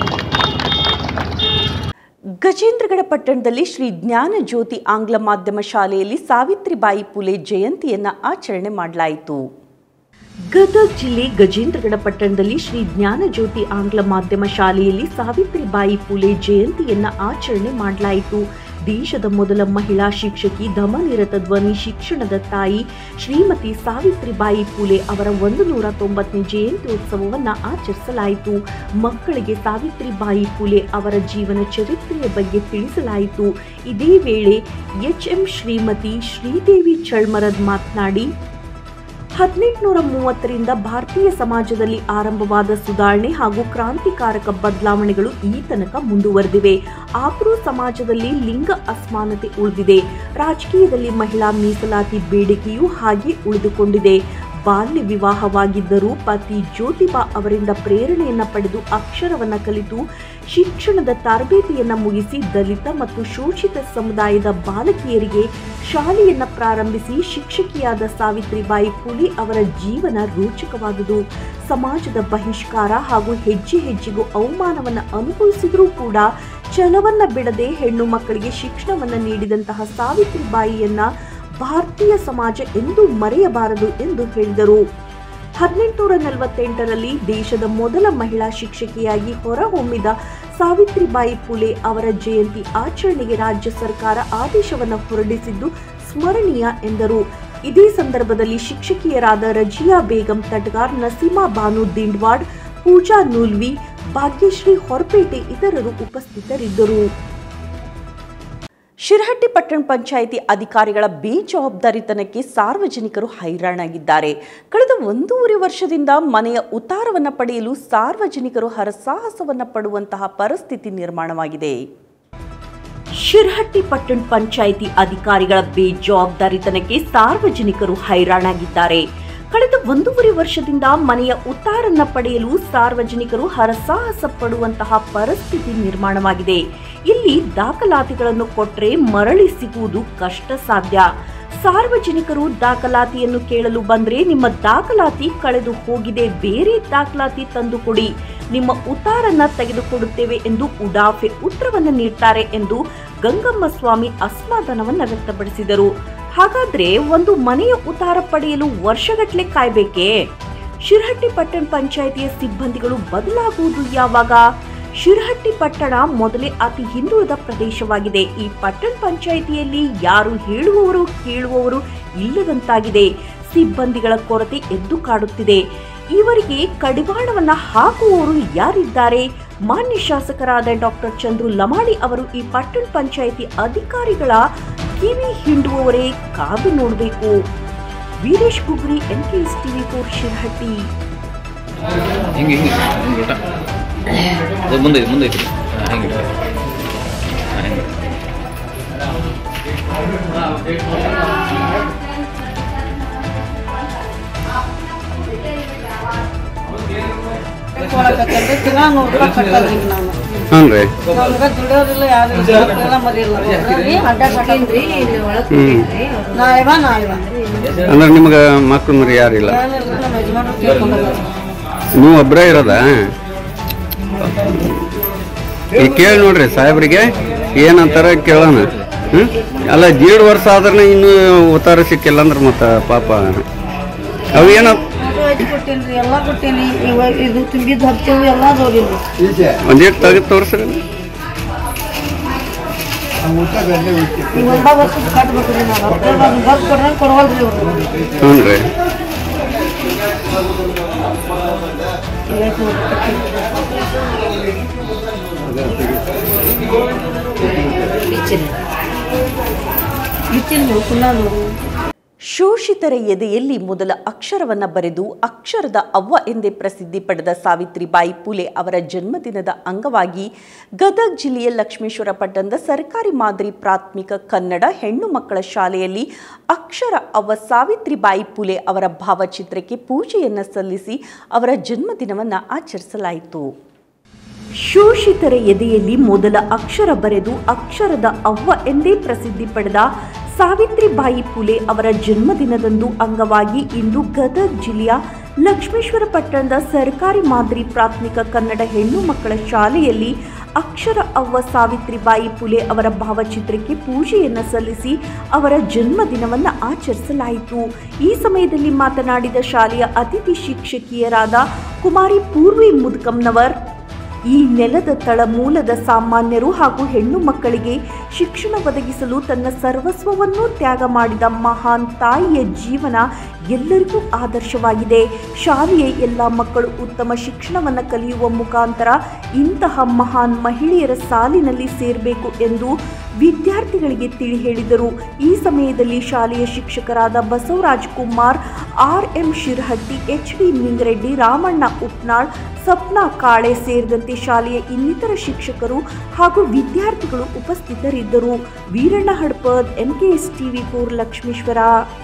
ಗಜೇಂದ್ರಗಡ ಪಟ್ಟಣದಲ್ಲಿ ಶ್ರೀ ಜ್ಞಾನ ಜ್ಯೋತಿ ಆಂಗ್ಲ ಮಾಧ್ಯಮ ಶಾಲೆಯಲ್ಲಿ ಸಾವಿತ್ರಿಬಾಯಿ ಪುಲೆ ಜಯಂತಿಯನ್ನು ಆಚರಣೆ ಮಾಡಲಾಯಿತು ಗದಗ ಜಿಲ್ಲೆ ಗಜೇಂದ್ರಗಡ ಪಟ್ಟಣದಲ್ಲಿ ಶ್ರೀ ಜ್ಞಾನಜ್ಯೋತಿ ಆಂಗ್ಲ ಮಾಧ್ಯಮ ಶಾಲೆಯಲ್ಲಿ ಸಾವಿತ್ರಿಬಾಯಿ ಫುಲೆ ಜಯಂತಿಯನ್ನ ಆಚರಣೆ ಮಾಡಲಾಯಿತು ದೇಶದ ಮೊದಲ ಮಹಿಳಾ ಶಿಕ್ಷಕಿ ದಮನಿರತ ಧ್ವನಿ ಶಿಕ್ಷಣದ ತಾಯಿ ಶ್ರೀಮತಿ ಸಾವಿತ್ರಿಬಾಯಿ ಫುಲೆ ಅವರ ಒಂದು ನೂರ ತೊಂಬತ್ತನೇ ಜಯಂತ್ಯೋತ್ಸವವನ್ನ ಆಚರಿಸಲಾಯಿತು ಮಕ್ಕಳಿಗೆ ಸಾವಿತ್ರಿಬಾಯಿ ಫುಲೆ ಅವರ ಜೀವನ ಚರಿತ್ರೆಯ ಬಗ್ಗೆ ತಿಳಿಸಲಾಯಿತು ಇದೇ ವೇಳೆ ಎಚ್ ಎಂ ಶ್ರೀಮತಿ ಶ್ರೀದೇವಿ ಚಳ್ಮರದ್ ಮಾತನಾಡಿ ಹದಿನೆಂಟುನೂರ ಮೂವತ್ತರಿಂದ ಭಾರತೀಯ ಸಮಾಜದಲ್ಲಿ ಆರಂಭವಾದ ಸುಧಾರಣೆ ಹಾಗೂ ಕ್ರಾಂತಿಕಾರಕ ಬದಲಾವಣೆಗಳು ಈ ತನಕ ಮುಂದುವರೆದಿವೆ ಆದರೂ ಸಮಾಜದಲ್ಲಿ ಲಿಂಗ ಅಸಮಾನತೆ ಉಳಿದಿದೆ ರಾಜಕೀಯದಲ್ಲಿ ಮಹಿಳಾ ಮೀಸಲಾತಿ ಬೇಡಿಕೆಯೂ ಹಾಗೆ ಉಳಿದುಕೊಂಡಿದೆ ಬಾಲ್ಯ ವಿವಾಹವಾಗಿದ್ದರೂ ಪತಿ ಜ್ಯೋತಿಬಾ ಅವರಿಂದ ಪ್ರೇರಣೆಯನ್ನ ಪಡೆದು ಅಕ್ಷರವನ್ನ ಕಲಿತು ಶಿಕ್ಷಣದ ತರಬೇತಿಯನ್ನ ಮುಗಿಸಿ ದಲಿತ ಮತ್ತು ಶೋಷಿತ ಸಮುದಾಯದ ಬಾಲಕಿಯರಿಗೆ ಶಾಲೆಯನ್ನ ಪ್ರಾರಂಭಿಸಿ ಶಿಕ್ಷಕಿಯಾದ ಸಾವಿತ್ರಿಬಾಯಿ ಫುಲೆ ಅವರ ಜೀವನ ರೋಚಕವಾದುದು ಸಮಾಜದ ಬಹಿಷ್ಕಾರ ಹಾಗೂ ಹೆಜ್ಜೆ ಹೆಜ್ಜೆಗೂ ಅವಮಾನವನ್ನ ಅನುಭವಿಸಿದರೂ ಕೂಡ ಛಲವನ್ನ ಬಿಡದೆ ಹೆಣ್ಣು ಮಕ್ಕಳಿಗೆ ಶಿಕ್ಷಣವನ್ನ ನೀಡಿದಂತಹ ಸಾವಿತ್ರಿಬಾಯಿಯನ್ನ ಭಾರತೀಯ ಸಮಾಜ ಎಂದೂ ಮರೆಯಬಾರದು ಎಂದು ಹೇಳಿದರು ಹದಿನೆಂಟುನೂರ ನಲವತ್ತೆಂಟರಲ್ಲಿ ದೇಶದ ಮೊದಲ ಮಹಿಳಾ ಶಿಕ್ಷಕಿಯಾಗಿ ಹೊರಹೊಮ್ಮಿದ ಸಾವಿತ್ರಿಬಾಯಿ ಫುಲೆ ಅವರ ಜಯಂತಿ ಆಚರಣೆಗೆ ರಾಜ್ಯ ಸರ್ಕಾರ ಆದೇಶವನ್ನು ಹೊರಡಿಸಿದ್ದು ಸ್ಮರಣೀಯ ಎಂದರು ಇದೇ ಸಂದರ್ಭದಲ್ಲಿ ಶಿಕ್ಷಕಿಯರಾದ ರಜಿಯಾ ಬೇಗಂ ತಟ್ಗಾರ್ ನಸೀಮಾ ಬಾನು ದಿಂಡ್ವಾಡ್ ಪೂಜಾ ನೂಲ್ವಿ ಭಾಗ್ಯಶ್ರೀ ಹೊರಪೇಟೆ ಇತರರು ಉಪಸ್ಥಿತರಿದ್ದರು ಶಿರಹಟ್ಟಿ ಪಟ್ಟಣ ಪಂಚಾಯಿತಿ ಅಧಿಕಾರಿಗಳ ಬೇಜವಾಬ್ದಾರಿತನಕ್ಕೆ ಸಾರ್ವಜನಿಕರು ಹೈರಾಣಾಗಿದ್ದಾರೆ ಕಳೆದ ಒಂದೂವರೆ ವರ್ಷದಿಂದ ಮನೆಯ ಉತ್ತಾರವನ್ನು ಪಡೆಯಲು ಸಾರ್ವಜನಿಕರು ಹರಸಾಹಸವನ್ನು ಪಡುವಂತಹ ಪರಿಸ್ಥಿತಿ ನಿರ್ಮಾಣವಾಗಿದೆ ಶಿರಹಟ್ಟಿ ಪಟ್ಟಣ ಪಂಚಾಯಿತಿ ಅಧಿಕಾರಿಗಳ ಬೇಜವಾಬ್ದಾರಿತನಕ್ಕೆ ಸಾರ್ವಜನಿಕರು ಹೈರಾಣಾಗಿದ್ದಾರೆ ಕಳೆದ ಒಂದೂವರೆ ವರ್ಷದಿಂದ ಮನೆಯ ಉತ್ತಾರನ್ನ ಪಡೆಯಲು ಸಾರ್ವಜನಿಕರು ಹರಸಾಹಸ ಪಡುವಂತಹ ಪರಿಸ್ಥಿತಿ ನಿರ್ಮಾಣವಾಗಿದೆ ಇಲ್ಲಿ ದಾಖಲಾತಿಗಳನ್ನು ಕೊಟ್ಟರೆ ಮರಳಿ ಸಿಗುವುದು ಕಷ್ಟ ಸಾಧ್ಯ ಸಾರ್ವಜನಿಕರು ದಾಖಲಾತಿಯನ್ನು ಕೇಳಲು ಬಂದ್ರೆ ನಿಮ್ಮ ದಾಖಲಾತಿ ಕಳೆದು ಹೋಗಿದೆ ಬೇರೆ ದಾಖಲಾತಿ ತಂದು ಕೊಡಿ ನಿಮ್ಮ ಉತ್ತಾರನ್ನ ತೆಗೆದುಕೊಡುತ್ತೇವೆ ಎಂದು ಉಡಾಫೆ ಉತ್ತರವನ್ನು ನೀಡ್ತಾರೆ ಎಂದು ಗಂಗಮ್ಮ ಸ್ವಾಮಿ ಅಸಮಾಧಾನವನ್ನ ವ್ಯಕ್ತಪಡಿಸಿದರು ಹಾಗಾದ್ರೆ ಒಂದು ಮನೆಯ ಉತ್ತಾರ ಪಡೆಯಲು ವರ್ಷಗಟ್ಟಲೆ ಕಾಯ್ಬೇಕೇ ಶಿರಹಟ್ಟಿ ಪಟ್ಟಣ ಪಂಚಾಯಿತಿಯ ಸಿಬ್ಬಂದಿಗಳು ಬದಲಾಗುವುದು ಯಾವಾಗ ಶಿರಹಟ್ಟಿ ಪಟ್ಟಣ ಮೊದಲೇ ಅತಿ ಹಿಂದುಳಿದ ಪ್ರದೇಶವಾಗಿದೆ ಈ ಪಟ್ಟಣ ಪಂಚಾಯಿತಿಯಲ್ಲಿ ಯಾರು ಹೇಳುವವರು ಕೇಳುವವರು ಇಲ್ಲದಂತಾಗಿದೆ ಸಿಬ್ಬಂದಿಗಳ ಕೊರತೆ ಎದ್ದು ಕಾಡುತ್ತಿದೆ ಇವರಿಗೆ ಕಡಿವಾಣವನ್ನ ಹಾಕುವವರು ಯಾರಿದ್ದಾರೆ ಮಾನ್ಯ ಶಾಸಕರಾದ ಡಾಕ್ಟರ್ ಚಂದ್ರು ಲಮಾಣಿ ಅವರು ಈ ಪಟ್ಟಣ ಪಂಚಾಯಿತಿ ಅಧಿಕಾರಿಗಳ ಕಿವಿ ಹಿಂಡುವವರೇ ಕಾದು ನೋಡಬೇಕು Veeresh Gugri NKS TV four Shirahatti ಹಿಂಗೆ ಹಿಂಗೆ ಹಿಂಗೆ ಊಟ ಅದು ಮುಂದೆ ಐತೆ ಮುಂದೆ ಐತಿ ಹಾಂ ಹಿಂಗೆ ಇಡು. ಹಾಂ ಹಿಂಗೆ ಹ್ಞೂ ರೀ ಅಂದ್ರೆ ನಿಮ್ಗೆ ಮಕ್ಳು ಮರಿ ಯಾರಿಲ್ಲ ನೀವು ಒಬ್ಬರೇ ಇರೋದಾ ಈಗ ಕೇಳಿ ನೋಡ್ರಿ ಸಾಹೇಬ್ರಿಗೆ ಏನಂತಾರ ಕೇಳೋಣ ಹ್ಞೂ ಅಲ್ಲ ದೀಡ್ ವರ್ಷ ಆದ್ರೆ ಇನ್ನೂ ಉತ್ತಾರ ಸಿಕ್ಕಿಲ್ಲ ಅಂದ್ರೆ ಮತ್ತೆ ಪಾಪ ಅವು ಏನೋ ಕೊಟ್ಟೇನ್ರಿ ಎಲ್ಲ ಕೊಟ್ಟೇನಿ ಇವಾಗ ಇದು ತುಂಬಿದ್ದು ಹಚ್ಚಿವು ಎಲ್ಲ ನೋಡಿಲ್ರಿ ಒಂದೇಟ್ ತೆಗೆದು ತೋರಿಸ್ರಿ ಈಗ ಒಂದ ವರ್ಷ ಕಟ್ಬೇಕ್ರಿ ನಾವು ಬರ್ದು ಕೊಡ್ರೆ ಕೊಡವಲ್ರಿ ಇವ್ರು ಹ್ಞೂ ರೀ ಬಿಚ್ಚಿಲ್ಲ ಕುನ್ನಾನು ಶೋಷಿತರ ಎದೆಯಲ್ಲಿ ಮೊದಲ ಅಕ್ಷರವನ್ನ ಬರೆದು ಅಕ್ಷರದ ಅವ್ವ ಎಂದೇ ಪ್ರಸಿದ್ಧಿ ಪಡೆದ ಸಾವಿತ್ರಿಬಾಯಿ ಫುಲೆ ಅವರ ಜನ್ಮದಿನದ ಅಂಗವಾಗಿ ಗದಗ ಜಿಲ್ಲೆಯ ಲಕ್ಷ್ಮೇಶ್ವರ ಪಟ್ಟಣದ ಸರ್ಕಾರಿ ಮಾದರಿ ಪ್ರಾಥಮಿಕ ಕನ್ನಡ ಹೆಣ್ಣು ಮಕ್ಕಳ ಶಾಲೆಯಲ್ಲಿ ಅಕ್ಷರ ಅವ್ವ ಸಾವಿತ್ರಿಬಾಯಿ ಫುಲೆ ಅವರ ಭಾವಚಿತ್ರಕ್ಕೆ ಪೂಜೆಯನ್ನ ಸಲ್ಲಿಸಿ ಅವರ ಜನ್ಮದಿನವನ್ನು ಆಚರಿಸಲಾಯಿತು ಶೋಷಿತರ ಎದೆಯಲ್ಲಿ ಮೊದಲ ಅಕ್ಷರ ಬರೆದು ಅಕ್ಷರದ ಅವ್ವ ಎಂದೇ ಪ್ರಸಿದ್ಧಿ ಪಡೆದ ಸಾವಿತ್ರಿಬಾಯಿ ಫುಲೆ ಅವರ ಜನ್ಮದಿನದಂದು ಅಂಗವಾಗಿ ಇಂದು ಗದಗ ಜಿಲ್ಲೆಯ ಲಕ್ಷ್ಮೇಶ್ವರ ಪಟ್ಟಣದ ಸರ್ಕಾರಿ ಮಾದರಿ ಪ್ರಾಥಮಿಕ ಕನ್ನಡ ಹೆಣ್ಣು ಮಕ್ಕಳ ಶಾಲೆಯಲ್ಲಿ ಅಕ್ಷರ ಅವ್ವ ಸಾವಿತ್ರಿಬಾಯಿ ಪುಲೆ ಅವರ ಭಾವಚಿತ್ರಕ್ಕೆ ಪೂಜೆಯನ್ನು ಸಲ್ಲಿಸಿ ಅವರ ಜನ್ಮದಿನವನ್ನು ಆಚರಿಸಲಾಯಿತು ಈ ಸಮಯದಲ್ಲಿ ಮಾತನಾಡಿದ ಶಾಲೆಯ ಅತಿಥಿ ಶಿಕ್ಷಕಿಯರಾದ ಕುಮಾರಿ ಪೂರ್ವಿ ಮುದ್ಕಂನವರ್ ಈ ನೆಲದ ತಳಮೂಲದ ಸಾಮಾನ್ಯರು ಹಾಗೂ ಹೆಣ್ಣು ಮಕ್ಕಳಿಗೆ ಶಿಕ್ಷಣ ಒದಗಿಸಲು ತನ್ನ ಸರ್ವಸ್ವವನ್ನೂ ತ್ಯಾಗ ಮಾಡಿದ ಮಹಾನ್ ತಾಯಿಯ ಜೀವನ ಎಲ್ಲರಿಗೂ ಆದರ್ಶವಾಗಿದೆ ಶಾಲೆಯ ಎಲ್ಲ ಮಕ್ಕಳು ಉತ್ತಮ ಶಿಕ್ಷಣವನ್ನು ಕಲಿಯುವ ಮುಖಾಂತರ ಇಂತಹ ಮಹಾನ್ ಮಹಿಳೆಯರ ಸಾಲಿನಲ್ಲಿ ಸೇರಬೇಕು ಎಂದು ವಿದ್ಯಾರ್ಥಿಗಳಿಗೆ ತಿಳಿ ಹೇಳಿದರು ಈ ಸಮಯದಲ್ಲಿ ಶಾಲೆಯ ಶಿಕ್ಷಕರಾದ Basavaraj Kumar R M Shirhatti H D Ningareddy Ramanna Upnal Sapna Kale ಸೇರಿದಂತೆ ಶಾಲೆಯ ಇನ್ನಿತರ ಶಿಕ್ಷಕರು ಹಾಗೂ ವಿದ್ಯಾರ್ಥಿಗಳು ಉಪಸ್ಥಿತರಿದ್ದರು Veeranna Hadpad MKS TV four Lakshmeshwar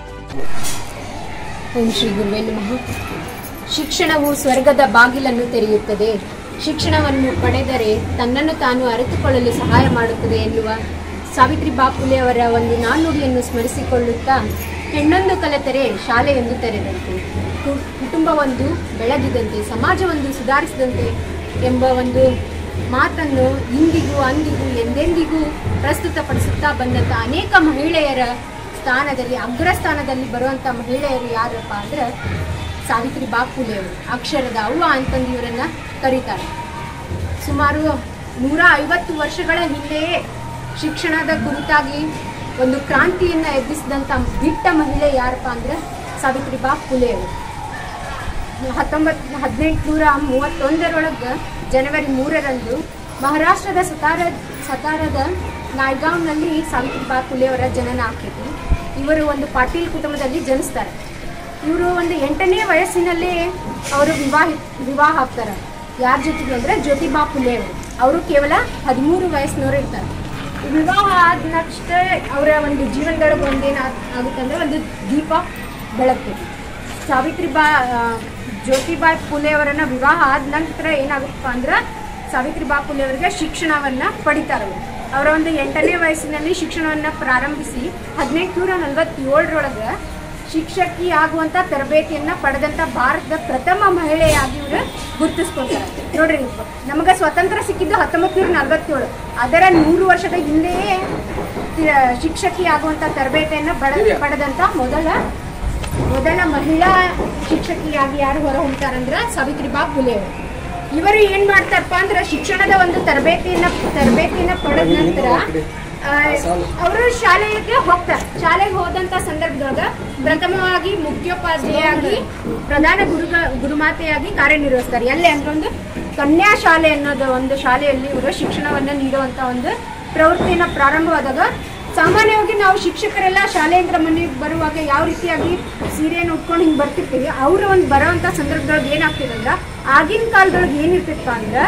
ಓಂ ಶ್ರೀ ಗುರುವೇ ನಮಃ ಶಿಕ್ಷಣವು ಸ್ವರ್ಗದ ಬಾಗಿಲನ್ನು ತೆರೆಯುತ್ತದೆ ಶಿಕ್ಷಣವನ್ನು ಪಡೆದರೆ ತನ್ನನ್ನು ತಾನು ಅರಿತುಕೊಳ್ಳಲು ಸಹಾಯ ಮಾಡುತ್ತದೆ ಎನ್ನುವ ಸಾವಿತ್ರಿ ಬಾಪುಲೆ ಅವರ ಒಂದು ನಾಣ್ಣುಡಿಯನ್ನು ಸ್ಮರಿಸಿಕೊಳ್ಳುತ್ತಾ ಹೆಣ್ಣೊಂದು ಕಲಿತರೆ ಶಾಲೆಯೊಂದು ತೆರೆದಂತೆ ಕು- ಕುಟುಂಬವೊಂದು ಬೆಳಗಿದಂತೆ ಸಮಾಜವೊಂದು ಸುಧಾರಿಸಿದಂತೆ ಎಂಬ ಒಂದು ಮಾತನ್ನು ಇಂದಿಗೂ ಅಂದಿಗೂ ಎಂದೆಂದಿಗೂ ಪ್ರಸ್ತುತಪಡಿಸುತ್ತಾ ಬಂದಂಥ ಅನೇಕ ಮಹಿಳೆಯರ ಸ್ಥಾನದಲ್ಲಿ ಅಗ್ರಸ್ಥಾನದಲ್ಲಿ ಬರುವಂಥ ಮಹಿಳೆಯರು ಯಾರಪ್ಪ ಅಂದ್ರೆ ಸಾವಿತ್ರಿ ಬಾಪುಲೆ ಅವರು ಅಕ್ಷರದ ಅವ್ವ ಅಂತಂದು ಇವರನ್ನ ಕರೀತಾರೆ ಸುಮಾರು ನೂರ ಐವತ್ತು ವರ್ಷಗಳ ಹಿಂದೆಯೇ ಶಿಕ್ಷಣದ ಕುರಿತಾಗಿ ಒಂದು ಕ್ರಾಂತಿಯನ್ನ ಎಬ್ಬಿಸಿದಂಥ ದಿಟ್ಟ ಮಹಿಳೆ ಯಾರಪ್ಪ ಅಂದ್ರೆ ಸಾವಿತ್ರಿ ಬಾಪುಲೆ ಅವರು ಹತ್ತೊಂಬತ್ತು ಹದಿನೆಂಟುನೂರ ಮೂವತ್ತೊಂದರೊಳಗೆ ಜನವರಿ ಮೂರರಂದು ಮಹಾರಾಷ್ಟ್ರದ ಸತಾರ ಸತಾರದ ನಾಯ್ಗಾಂವ್ನಲ್ಲಿ ಸಾವಿತ್ರಿಬಾಯಿ ಫುಲೆ ಅವರ ಜನನ ಆಕೈತಿ ಇವರು ಒಂದು ಪಾಟೀಲ್ ಕುಟುಂಬದಲ್ಲಿ ಜನಿಸ್ತಾರೆ ಇವರು ಒಂದು ಎಂಟನೇ ವಯಸ್ಸಿನಲ್ಲೇ ಅವರು ವಿವಾಹ ವಿವಾಹ ಆಗ್ತಾರೆ ಯಾರ ಜೊತೆಗೆ ಅಂದರೆ ಜ್ಯೋತಿಬಾ ಫುಲೆ ಅವರು ಅವರು ಕೇವಲ ಹದಿಮೂರು ವಯಸ್ಸಿನವರು ಇರ್ತಾರೆ ವಿವಾಹ ಆದ ನೆಕ್ಸ್ಟ್ ಅವರ ಒಂದು ಜೀವನದೊಳಗೆ ಒಂದೇನು ಆಗುತ್ತಂದ್ರೆ ಒಂದು ದೀಪ ಬೆಳಗ್ತೈತಿ ಸಾವಿತ್ರಿಬಾ ಆ, ಜ್ಯೋತಿಬಾಯಿ ಫುಲೆ ಅವರನ್ನ ವಿವಾಹ ಆದ ನಂತರ ಏನಾಗುತ್ತಪ್ಪ ಅಂದ್ರೆ ಸಾವಿತ್ರಿಬಾ ಫುಲೆ ಅವರಿಗೆ ಶಿಕ್ಷಣವನ್ನ ಪಡಿತಾರೆ ಅವರು ಅವರ ಒಂದು ಎಂಟನೇ ವಯಸ್ಸಿನಲ್ಲಿ ಶಿಕ್ಷಣವನ್ನ ಪ್ರಾರಂಭಿಸಿ ಹದಿನೆಂಟುನೂರ ನಲವತ್ತೇಳರೊಳಗೆ ಶಿಕ್ಷಕಿ ಆಗುವಂತ ತರಬೇತಿಯನ್ನ ಪಡೆದಂತ ಭಾರತದ ಪ್ರಥಮ ಮಹಿಳೆಯಾಗಿ ಇವರು ಗುರುತಿಸ್ಕೊಳ್ತಾರೆ ನೋಡ್ರಿ ನಮಗೆ ಸ್ವತಂತ್ರ ಸಿಕ್ಕಿದ್ದು ಹತ್ತೊಂಬತ್ತು ನೂರ ನಲವತ್ತೇಳು ಅದರ ನೂರು ವರ್ಷದ ಹಿಂದೆಯೇ ತಿ- ಶಿಕ್ಷಕಿ ಆಗುವಂತ ತರಬೇತಿಯನ್ನ ಪಡ ಪಡೆದಂತ ಮೊದಲ ಮೊದಲ ಮಹಿಳಾ ಶಿಕ್ಷಕಿಯಾಗಿ ಯಾರು ಹೊರ ಹೊಮ್ತಾರಂದ್ರ ಸಾವಿತ್ರಿಬಾ ಫುಲೆ ಅವರು ಇವರು ಏನ್ ಮಾಡ್ತಾರಪ್ಪ ಅಂದ್ರೆ ಶಿಕ್ಷಣದ ಒಂದು ತರಬೇತಿಯನ್ನ ತರಬೇತಿಯನ್ನ ಪಡೆದ ನಂತರ ಅವರು ಶಾಲೆಗೆ ಹೋಗ್ತಾರೆ ಶಾಲೆಗೆ ಹೋದಂತ ಸಂದರ್ಭದೊಳಗ ಪ್ರಥಮವಾಗಿ ಮುಖ್ಯೋಪಾಧ್ಯಾಯಾಗಿ ಪ್ರಧಾನ ಗುರುಗ ಗುರುಮಾತೆಯಾಗಿ ಕಾರ್ಯನಿರ್ವಹಿಸ್ತಾರೆ ಎಲ್ಲಿ ಅಂದ್ರೆ ಒಂದು ಕನ್ಯಾ ಶಾಲೆ ಅನ್ನೋದು ಒಂದು ಶಾಲೆಯಲ್ಲಿ ಇವರು ಶಿಕ್ಷಣವನ್ನ ನೀಡುವಂತ ಒಂದು ಪ್ರವೃತ್ತಿಯನ್ನ ಪ್ರಾರಂಭವಾದಾಗ ಸಾಮಾನ್ಯವಾಗಿ ನಾವು ಶಿಕ್ಷಕರೆಲ್ಲ ಶಾಲೆಯಿಂದ ಮನೆಗೆ ಬರುವಾಗ ಯಾವ ರೀತಿಯಾಗಿ ಸೀರೆಯನ್ನು ಉಟ್ಕೊಂಡು ಹಿಂಗೆ ಬರ್ತಿರ್ತೀವಿ ಅವರು ಒಂದು ಬರೋವಂಥ ಸಂದರ್ಭದೊಳಗೆ ಏನಾಗ್ತಿದೆ ಅಂದ್ರೆ ಆಗಿನ ಕಾಲದೊಳಗೆ ಏನಿರ್ತಿತ್ತು ಅಂದ್ರೆ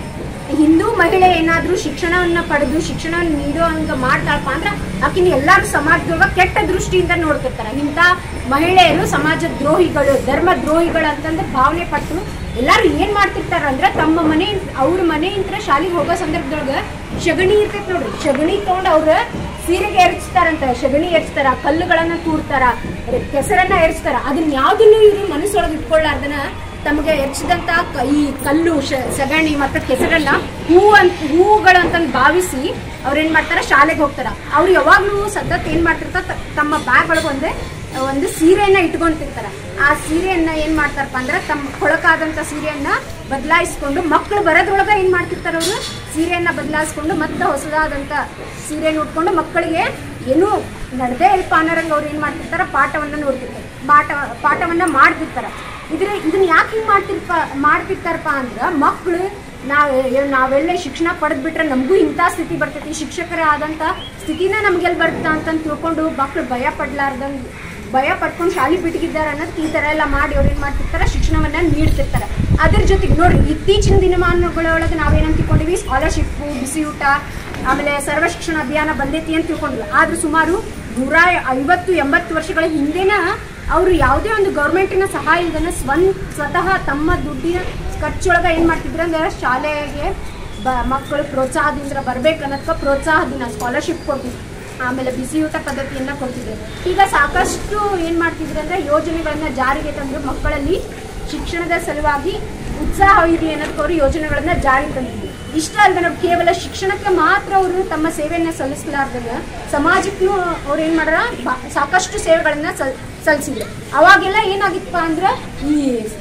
ಹಿಂದೂ ಮಹಿಳೆ ಏನಾದ್ರೂ ಶಿಕ್ಷಣವನ್ನ ಪಡೆದು ಶಿಕ್ಷಣವನ್ನು ನೀಡೋ ಹಂಗ ಮಾಡ್ತಾಳಪ್ಪ ಅಂದ್ರೆ ಆಕಿನ ಎಲ್ಲಾರು ಸಮಾಜದೊಳಗ ಕೆಟ್ಟ ದೃಷ್ಟಿಯಿಂದ ನೋಡ್ತಿರ್ತಾರ ಇಂಥ ಮಹಿಳೆಯರು ಸಮಾಜ ದ್ರೋಹಿಗಳು ಧರ್ಮ ದ್ರೋಹಿಗಳು ಅಂತಂದು ಭಾವನೆ ಪಟ್ಟು ಎಲ್ಲಾರು ಏನ್ ಮಾಡ್ತಿರ್ತಾರ ಅಂದ್ರೆ ತಮ್ಮ ಮನೆ ಅವ್ರ ಮನೆಯಿಂದ ಶಾಲೆಗೆ ಹೋಗೋ ಸಂದರ್ಭದೊಳಗ ಶಗಣಿ ಇರ್ತೈತಿ ನೋಡ್ರಿ ಶಗಣಿ ತಗೊಂಡ್ ಅವ್ರ ಸೀರೆಗೆ ಎರಚ್ತಾರಂತ ಶಗಣಿ ಎರಚ್ತಾರ ಕಲ್ಲುಗಳನ್ನ ತೂರ್ತಾರ ಕೆಸರನ್ನ ಎರಚ್ತಾರ ಅದನ್ನ ಯಾವ್ದನ್ನು ಇವ್ರು ಮನಸ್ಸೊಳಗೆ ಇಟ್ಕೊಳ್ಳಾರ್ದನ ತಮಗೆ ಎರಚಿದಂತ ಕ- ಈ ಕಲ್ಲು ಶ- ಸಗಣಿ ಮತ್ತು ಕೆಸರನ್ನ ಹೂ ಅಂತ ಹೂವುಗಳು ಅಂತಂದು ಭಾವಿಸಿ ಅವ್ರು ಏನ್ ಮಾಡ್ತಾರ ಶಾಲೆಗೆ ಹೋಗ್ತಾರ ಅವ್ರು ಯಾವಾಗ್ಲೂ ಸತತ್ ಏನ್ ಮಾಡ್ತಿರ್ತಾರ ತ- ತಮ್ಮ ಬ್ಯಾಗ್ ಒಳಗೆ ಒಂದೇ ಒಂದು ಸೀರೆಯನ್ನ ಇಟ್ಕೊಂತಿರ್ತಾರ ಆ ಸೀರೆಯನ್ನ ಏನ್ ಮಾಡ್ತಾರಪ್ಪ ಅಂದ್ರೆ ತಮ್ಮ ಕೊಳಕಾದಂತ ಸೀರೆಯನ್ನ ಬದಲಾಯಿಸ್ಕೊಂಡು ಮಕ್ಕಳು ಬರೋದ್ರೊಳಗ ಏನ್ ಮಾಡ್ತಿರ್ತಾರ ಅವರು ಸೀರೆಯನ್ನ ಬದಲಾಯಿಸ್ಕೊಂಡು ಮತ್ತೆ ಹೊಸದಾದಂತ ಸೀರೆಯನ್ನು ಉಟ್ಕೊಂಡು ಮಕ್ಕಳಿಗೆ ಏನೂ ನಡೆದೇ ಇಲ್ಪ ಅನ್ನೋರಂಗೆ ಅವ್ರು ಏನ್ ಮಾಡ್ತಿರ್ತಾರ ಪಾಠವನ್ನ ನೋಡ್ತಿರ್ತಾರೆ ಪಾಠ ಪಾಠವನ್ನ ಮಾಡ್ತಿರ್ತಾರ ಇದ್ರ ಇದನ್ನ ಯಾಕೆ ಹಿಂಗೆ ಮಾಡ್ತಿರ್ಪ ಮಾಡ್ತಿರ್ತಾರಪ್ಪ ಅಂದ್ರೆ ಮಕ್ಕಳು ನಾವು ನಾವೆಲ್ಲ ಶಿಕ್ಷಣ ಪಡೆದ್ಬಿಟ್ರೆ ನಮಗೂ ಇಂಥ ಸ್ಥಿತಿ ಬರ್ತೈತಿ ಶಿಕ್ಷಕರ ಆದಂಥ ಸ್ಥಿತಿನ ನಮ್ಗೆಲ್ಲಿ ಬರುತ್ತಾ ಅಂತ ತಿಳ್ಕೊಂಡು ಮಕ್ಕಳು ಭಯ ಪಡ್ಲಾರ್ದಂಗೆ ಭಯ ಪಡ್ಕೊಂಡು ಶಾಲೆ ಬಿಟ್ಟಿದ್ದಾರೆ ಅನ್ನೋದಕ್ಕೆ ಈ ಥರ ಎಲ್ಲ ಮಾಡಿ ಅವ್ರು ಏನು ಮಾಡ್ತಿರ್ತಾರೆ ಶಿಕ್ಷಣವನ್ನ ನೀಡ್ತಿರ್ತಾರೆ ಅದ್ರ ಜೊತೆಗೆ ನೋಡ್ರಿ ಇತ್ತೀಚಿನ ದಿನಮಾನಗಳೊಳಗೆ ನಾವೇನಂತ ತಿಳ್ಕೊಂಡಿವಿ ಸ್ಕಾಲರ್ಶಿಪ್ಪು ಬಿಸಿ ಊಟ ಆಮೇಲೆ ಸರ್ವ ಶಿಕ್ಷಣ ಅಭಿಯಾನ ಬಂದೈತಿ ಅಂತ ತಿಳ್ಕೊಂಡ್ವಿ ಆದ್ರೆ ಸುಮಾರು ನೂರ ಐವತ್ತು ಎಂಬತ್ತು ವರ್ಷಗಳ ಹಿಂದೆನ ಅವರು ಯಾವುದೇ ಒಂದು ಗೌರ್ಮೆಂಟಿನ ಸಹಾಯ ಇಲ್ದನ ಸ್ವನ್ ಸ್ವತಃ ತಮ್ಮ ದುಡ್ಡಿನ ಖರ್ಚೊಳಗೆ ಏನು ಮಾಡ್ತಿದ್ರು ಅಂದ್ರೆ ಶಾಲೆಗೆ ಬ ಮಕ್ಕಳು ಪ್ರೋತ್ಸಾಹದಿಂದ ಬರ್ಬೇಕು ಅನ್ನೋದಕ್ಕೆ ಪ್ರೋತ್ಸಾಹದಿಂದ ಸ್ಕಾಲರ್ಶಿಪ್ ಕೊಡ್ತಿದ್ರು ಆಮೇಲೆ ಬಿಸಿ ಊಟ ಪದ್ಧತಿಯನ್ನ ಕೊಡ್ತಿದ್ರು ಈಗ ಸಾಕಷ್ಟು ಏನು ಮಾಡ್ತಿದ್ರು ಅಂದ್ರೆ ಯೋಜನೆಗಳನ್ನ ಜಾರಿಗೆ ತಂದು ಮಕ್ಕಳಲ್ಲಿ ಶಿಕ್ಷಣದ ಸಲುವಾಗಿ ಉತ್ಸಾಹ ಇರಲಿ ಅನ್ನೋದಕ್ಕೆ ಅವರು ಯೋಜನೆಗಳನ್ನ ಜಾರಿಗೆ ತಂದಿದ್ರು ಇಷ್ಟ ಅಲ್ಲದೆ ನಾವು ಕೇವಲ ಶಿಕ್ಷಣಕ್ಕೆ ಮಾತ್ರ ಅವರು ತಮ್ಮ ಸೇವೆಯನ್ನು ಸಲ್ಲಿಸಲಾರ್ದಂಗೆ ಸಮಾಜಕ್ಕೂ ಅವ್ರು ಏನು ಮಾಡ್ಯಾರ ಬಾ- ಸಾಕಷ್ಟು ಸೇವೆಗಳನ್ನ ಸಲ್ ಸಲ್ಲಿಸಿದ್ರು ಅವಾಗೆಲ್ಲ ಏನಾಗಿತ್ತಪ್ಪ ಅಂದ್ರೆ ಈ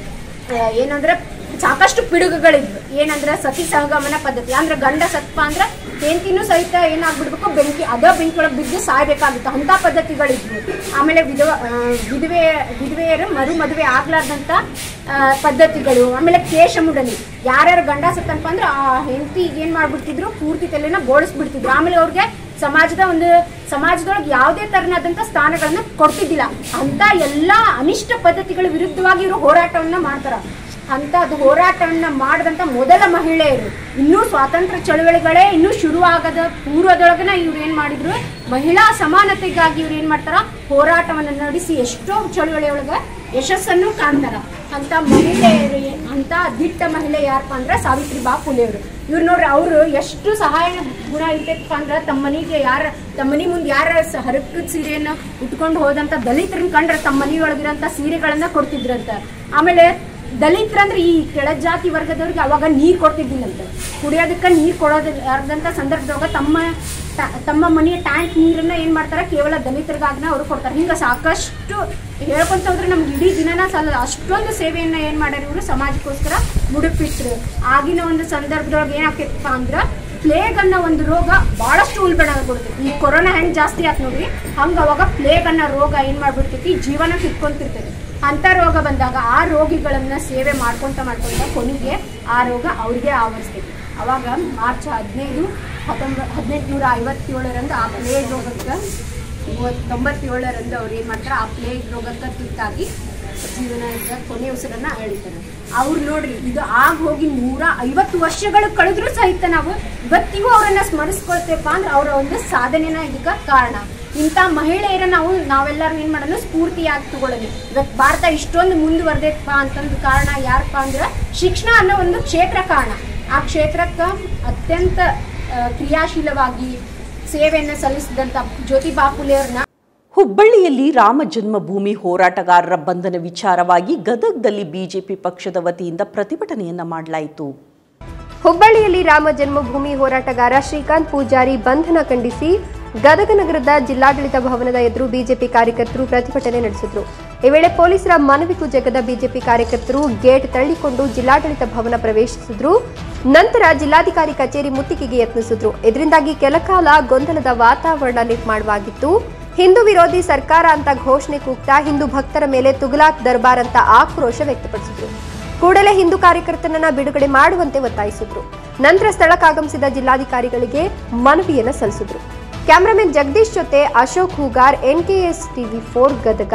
ಆ, ಏನಂದ್ರೆ ಸಾಕಷ್ಟು ಪಿಡುಗುಗಳಿದ್ವು ಏನಂದ್ರೆ ಸತಿ ಸಹಗಮನ ಪದ್ಧತಿ ಅಂದ್ರೆ ಗಂಡ ಸತ್ಪ ಅಂದ್ರೆ ಹೆಂಡತಿನೂ ಸಹಿತ ಏನಾಗ್ಬಿಡ್ಬೇಕು ಬೆಂಕಿ ಅದ ಬೆಂಕಿ ಒಳಗೆ ಬಿದ್ದು ಸಾಯ್ಬೇಕಾಗಿತ್ತು ಅಂತ ಪದ್ಧತಿಗಳಿದ್ವು ಆಮೇಲೆ ವಿಧವ ಆ, ವಿಧವೆ ವಿಧವೆಯರು ಮರು ಮದುವೆ ಆಗ್ಲಾರ್ದಂತ ಆ, ಪದ್ಧತಿಗಳು ಆಮೇಲೆ ಕೇಶಮುಡಲಿ ಯಾರ್ಯಾರು ಗಂಡ ಸತ್ತನಪ್ಪ ಅಂದ್ರೆ ಆ ಹೆಂಡತಿ ಏನ್ ಮಾಡ್ಬಿಡ್ತಿದ್ರು ಪೂರ್ತಿ ತಲೆನ ಬೋಳಿಸ್ಬಿಡ್ತಿದ್ರು ಆಮೇಲೆ ಅವ್ರಿಗೆ ಸಮಾಜದ ಒಂದು ಸಮಾಜದೊಳಗೆ ಯಾವುದೇ ತರನಾದಂಥ ಸ್ಥಾನಗಳನ್ನ ಕೊಡ್ತಿದ್ದಿಲ್ಲ ಅಂತ ಎಲ್ಲ ಅನಿಷ್ಟ ಪದ್ಧತಿಗಳ ವಿರುದ್ಧವಾಗಿ ಇವರು ಹೋರಾಟವನ್ನ ಮಾಡ್ತಾರ ಅಂತ ಅದು ಹೋರಾಟವನ್ನ ಮಾಡಿದಂಥ ಮೊದಲ ಮಹಿಳೆಯರು ಇನ್ನೂ ಸ್ವಾತಂತ್ರ್ಯ ಚಳವಳಿಗಳೇ ಇನ್ನೂ ಶುರು ಆಗದ ಪೂರ್ವದೊಳಗನ ಇವ್ರು ಏನ್ ಮಾಡಿದ್ರು ಮಹಿಳಾ ಸಮಾನತೆಗಾಗಿ ಇವ್ರು ಏನ್ ಮಾಡ್ತಾರ ಹೋರಾಟವನ್ನ ನಡೆಸಿ ಎಷ್ಟೋ ಚಳವಳಿ ಒಳಗ ಯಶಸ್ಸನ್ನು ಕಾಣ್ತಾರ ಅಂತ ಮಹಿಳೆಯರು ಅಂತ ದಿಟ್ಟ ಮಹಿಳೆ ಯಾರಪ್ಪ ಅಂದ್ರೆ ಸಾವಿತ್ರಿ ಬಾ ಫುಲೆಯವರು ಇವ್ರು ನೋಡ್ರಿ ಅವರು ಎಷ್ಟು ಸಹಾಯ ಗುಣ ಇರ್ತೈತಪ್ಪ ಅಂದ್ರೆ ತಮ್ಮ ಮನೆಗೆ ಯಾರ ತಮ್ಮ ಮನೆ ಮುಂದೆ ಯಾರ ಸ- ಹರಕದ ಸೀರೆಯನ್ನ ಉಟ್ಕೊಂಡು ಹೋದಂತ ದಲಿತರನ್ನ ಕಂಡ್ರೆ ತಮ್ಮ ಮನೆಯೊಳಗಿರಂತ ಸೀರೆಗಳನ್ನ ಕೊಡ್ತಿದ್ರಂತ ಆಮೇಲೆ ದಲಿತರಂದ್ರೆ ಈ ಕೆಳ ಜಾತಿ ವರ್ಗದವ್ರಿಗೆ ಅವಾಗ ನೀರು ಕೊಡ್ತಿದ್ದಿಲ್ಲಂತೆ ಕುಡಿಯೋದಕ್ಕೆ ನೀರು ಕೊಡೋದಂತ ಸಂದರ್ಭದೊಳಗ ತಮ್ಮ ಟ- ತಮ್ಮ ಮನೆಯ ಟ್ಯಾಂಕ್ ನೀರನ್ನ ಏನ್ ಮಾಡ್ತಾರೆ ಕೇವಲ ದಲಿತರಿಗಾಗ್ನ ಅವರು ಕೊಡ್ತಾರೆ ಹಿಂಗ ಸಾಕಷ್ಟು ಹೇಳ್ಕೊಂತ ಹೋದ್ರೆ ನಮ್ಗೆ ಇಡೀ ದಿನನ ಸಲ ಅಷ್ಟೊಂದು ಸೇವೆಯನ್ನ ಏನ್ ಮಾಡ್ಯಾರ ಇವರು ಸಮಾಜಕ್ಕೋಸ್ಕರ ಮುಡುಪಿಟ್ರು ಆಗಿನ ಒಂದು ಸಂದರ್ಭದೊಳಗೆ ಏನಾಗ್ತಿತ್ತಪ್ಪ ಅಂದ್ರ ಪ್ಲೇಗ್ ಅನ್ನೋ ಒಂದು ರೋಗ ಬಹಳಷ್ಟು ಉಲ್ಬಣಗೊಳ್ತೈತಿ ಈ ಕೊರೋನಾ ಹೆಂಗ್ ಜಾಸ್ತಿ ಆತ್ ನೋಡ್ರಿ ಹಂಗ ಅವಾಗ ಪ್ಲೇಗ್ ಅನ್ನೋ ರೋಗ ಏನ್ ಮಾಡ್ಬಿಡ್ತೈತಿ ಜೀವನ ಕಿತ್ಕೊಂತಿರ್ತೈತಿ ಅಂತ ರೋಗ ಬಂದಾಗ ಆ ರೋಗಿಗಳನ್ನ ಸೇವೆ ಮಾಡ್ಕೊಂತ ಮಾಡ್ಕೊಂತ ಕೊನೆಗೆ ಆ ರೋಗ ಅವ್ರಿಗೆ ಆವರಿಸ್ತೈತಿ ಅವಾಗ ಮಾರ್ಚ್ ಹದಿನೈದು ಹತ್ತೊಂಬ ಹದಿನೆಂಟುನೂರ ಐವತ್ತೇಳರಂದು ಆ ಪ್ಲೇಗ್ ರೋಗಕ್ಕೆ ಮೂವತ್ತು ತೊಂಬತ್ತೇಳರಂದು ಅವ್ರು ಏನು ಮಾಡ್ತಾರೆ ಆ ಪ್ಲೇಗ್ ರೋಗಕ್ಕೆ ತುತ್ತಾಗಿ ಜೀವನ ಕೊನೆ ಉಸಿರನ್ನ ಎಳಿತಾರೆ ಅವ್ರು ನೋಡ್ರಿ ಇದು ಆಗ ಹೋಗಿ ನೂರ ಐವತ್ತು ವರ್ಷಗಳು ಕಳೆದ್ರೂ ಸಹಿತ ನಾವು ಇವತ್ತಿಗೂ ಅವರನ್ನ ಸ್ಮರಿಸ್ಕೊಳ್ತೇವಪ್ಪ ಅಂದ್ರೆ ಅವರ ಒಂದು ಸಾಧನೆನ ಇದಕ್ಕೆ ಕಾರಣ ಇಂಥ ಮಹಿಳೆಯರ ನಾವು ನಾವೆಲ್ಲರೂ ಏನು ಮಾಡೋಣ ಸ್ಫೂರ್ತಿಯಾಗಿ ತಗೊಳ್ಳೋಣ ಇವತ್ತು ಭಾರತ ಇಷ್ಟೊಂದು ಮುಂದುವರೆದೈತಪ್ಪ ಅಂತಂದು ಕಾರಣ ಯಾರಪ್ಪ ಅಂದ್ರೆ ಶಿಕ್ಷಣ ಅನ್ನೋ ಒಂದು ಕ್ಷೇತ್ರ ಕಾರಣ ಆ ಕ್ಷೇತ್ರಕ್ಕೆ ಅತ್ಯಂತ ಆ, ಕ್ರಿಯಾಶೀಲವಾಗಿ ಸೇವೆಯನ್ನು ಸಲ್ಲಿಸಿದಂಥ ಜ್ಯೋತಿಬಾ ಫುಲೆಯವ್ರನ್ನ ಹುಬ್ಬಳ್ಳಿಯಲ್ಲಿ ರಾಮ ಜನ್ಮಭೂಮಿ ಹೋರಾಟಗಾರರ ಬಂಧನ ವಿಚಾರವಾಗಿ ಗದಗದಲ್ಲಿ ಬಿಜೆಪಿ ಪಕ್ಷದ ವತಿಯಿಂದ ಪ್ರತಿಭಟನೆಯನ್ನ ಮಾಡಲಾಯಿತು ಹುಬ್ಬಳ್ಳಿಯಲ್ಲಿ ರಾಮ ಜನ್ಮಭೂಮಿ ಹೋರಾಟಗಾರ ಶ್ರೀಕಾಂತ್ ಪೂಜಾರಿ ಬಂಧನ ಖಂಡಿಸಿ ಗದಗ ನಗರದ ಜಿಲ್ಲಾಡಳಿತ ಭವನದ ಎದುರು ಬಿಜೆಪಿ ಕಾರ್ಯಕರ್ತರು ಪ್ರತಿಭಟನೆ ನಡೆಸಿದ್ರು ಈ ವೇಳೆ ಪೊಲೀಸರ ಮನವಿಗೂ ಜಗದ ಬಿಜೆಪಿ ಕಾರ್ಯಕರ್ತರು ಗೇಟ್ ತಳ್ಳಿಕೊಂಡು ಜಿಲ್ಲಾಡಳಿತ ಭವನ ಪ್ರವೇಶಿಸಿದ್ರು ನಂತರ ಜಿಲ್ಲಾಧಿಕಾರಿ ಕಚೇರಿ ಮುತ್ತಿಗೆಗೆ ಯತ್ನಿಸಿದ್ರು ಇದರಿಂದಾಗಿ ಕೆಲಕಾಲ ಗೊಂದಲದ ವಾತಾವರಣ ನಿರ್ಮಾಣವಾಗಿತ್ತು ಹಿಂದೂ ವಿರೋಧಿ ಸರ್ಕಾರ ಅಂತ ಘೋಷಣೆ ಕೂಗ್ತಾ ಹಿಂದೂ ಭಕ್ತರ ಮೇಲೆ ತುಗಲಾಕ್ ದರ್ಬಾರ್ ಅಂತ ಆಕ್ರೋಶ ವ್ಯಕ್ತಪಡಿಸಿದ್ರು ಕೂಡಲೇ ಹಿಂದೂ ಕಾರ್ಯಕರ್ತನನ್ನ ಬಿಡುಗಡೆ ಮಾಡುವಂತೆ ಒತ್ತಾಯಿಸಿದ್ರು ನಂತರ ಸ್ಥಳಕ್ಕಾಗಮಿಸಿದ ಜಿಲ್ಲಾಧಿಕಾರಿಗಳಿಗೆ ಮನವಿಯನ್ನ ಸಲ್ಲಿಸಿದ್ರು ಕ್ಯಾಮರಾಮನ್ ಜಗದೀಶ್ ಜೊತೆ Ashok Hugar NKS TV four Gadag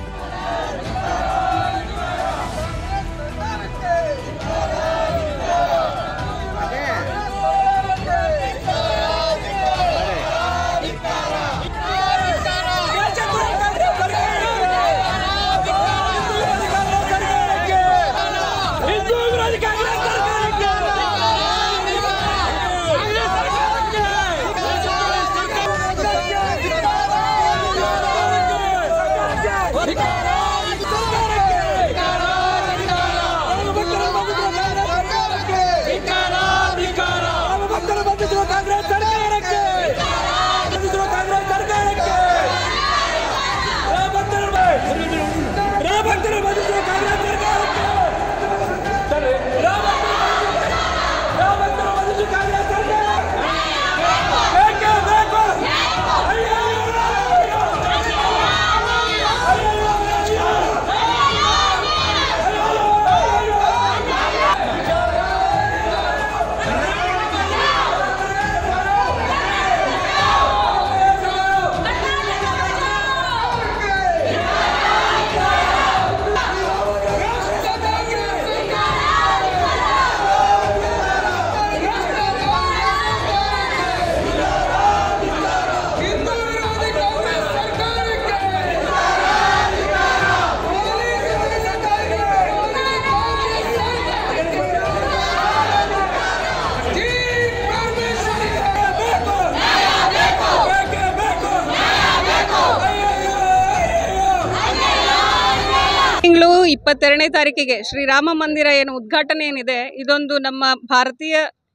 ತಿಂಗಳು ಇಪ್ಪತ್ತೆರಡನೇ ತಾರೀಕಿಗೆ ಶ್ರೀರಾಮ ಮಂದಿರ ಏನು ಉದ್ಘಾಟನೆ ಏನಿದೆ ಇದೊಂದು ನಮ್ಮ ಭಾರತೀಯ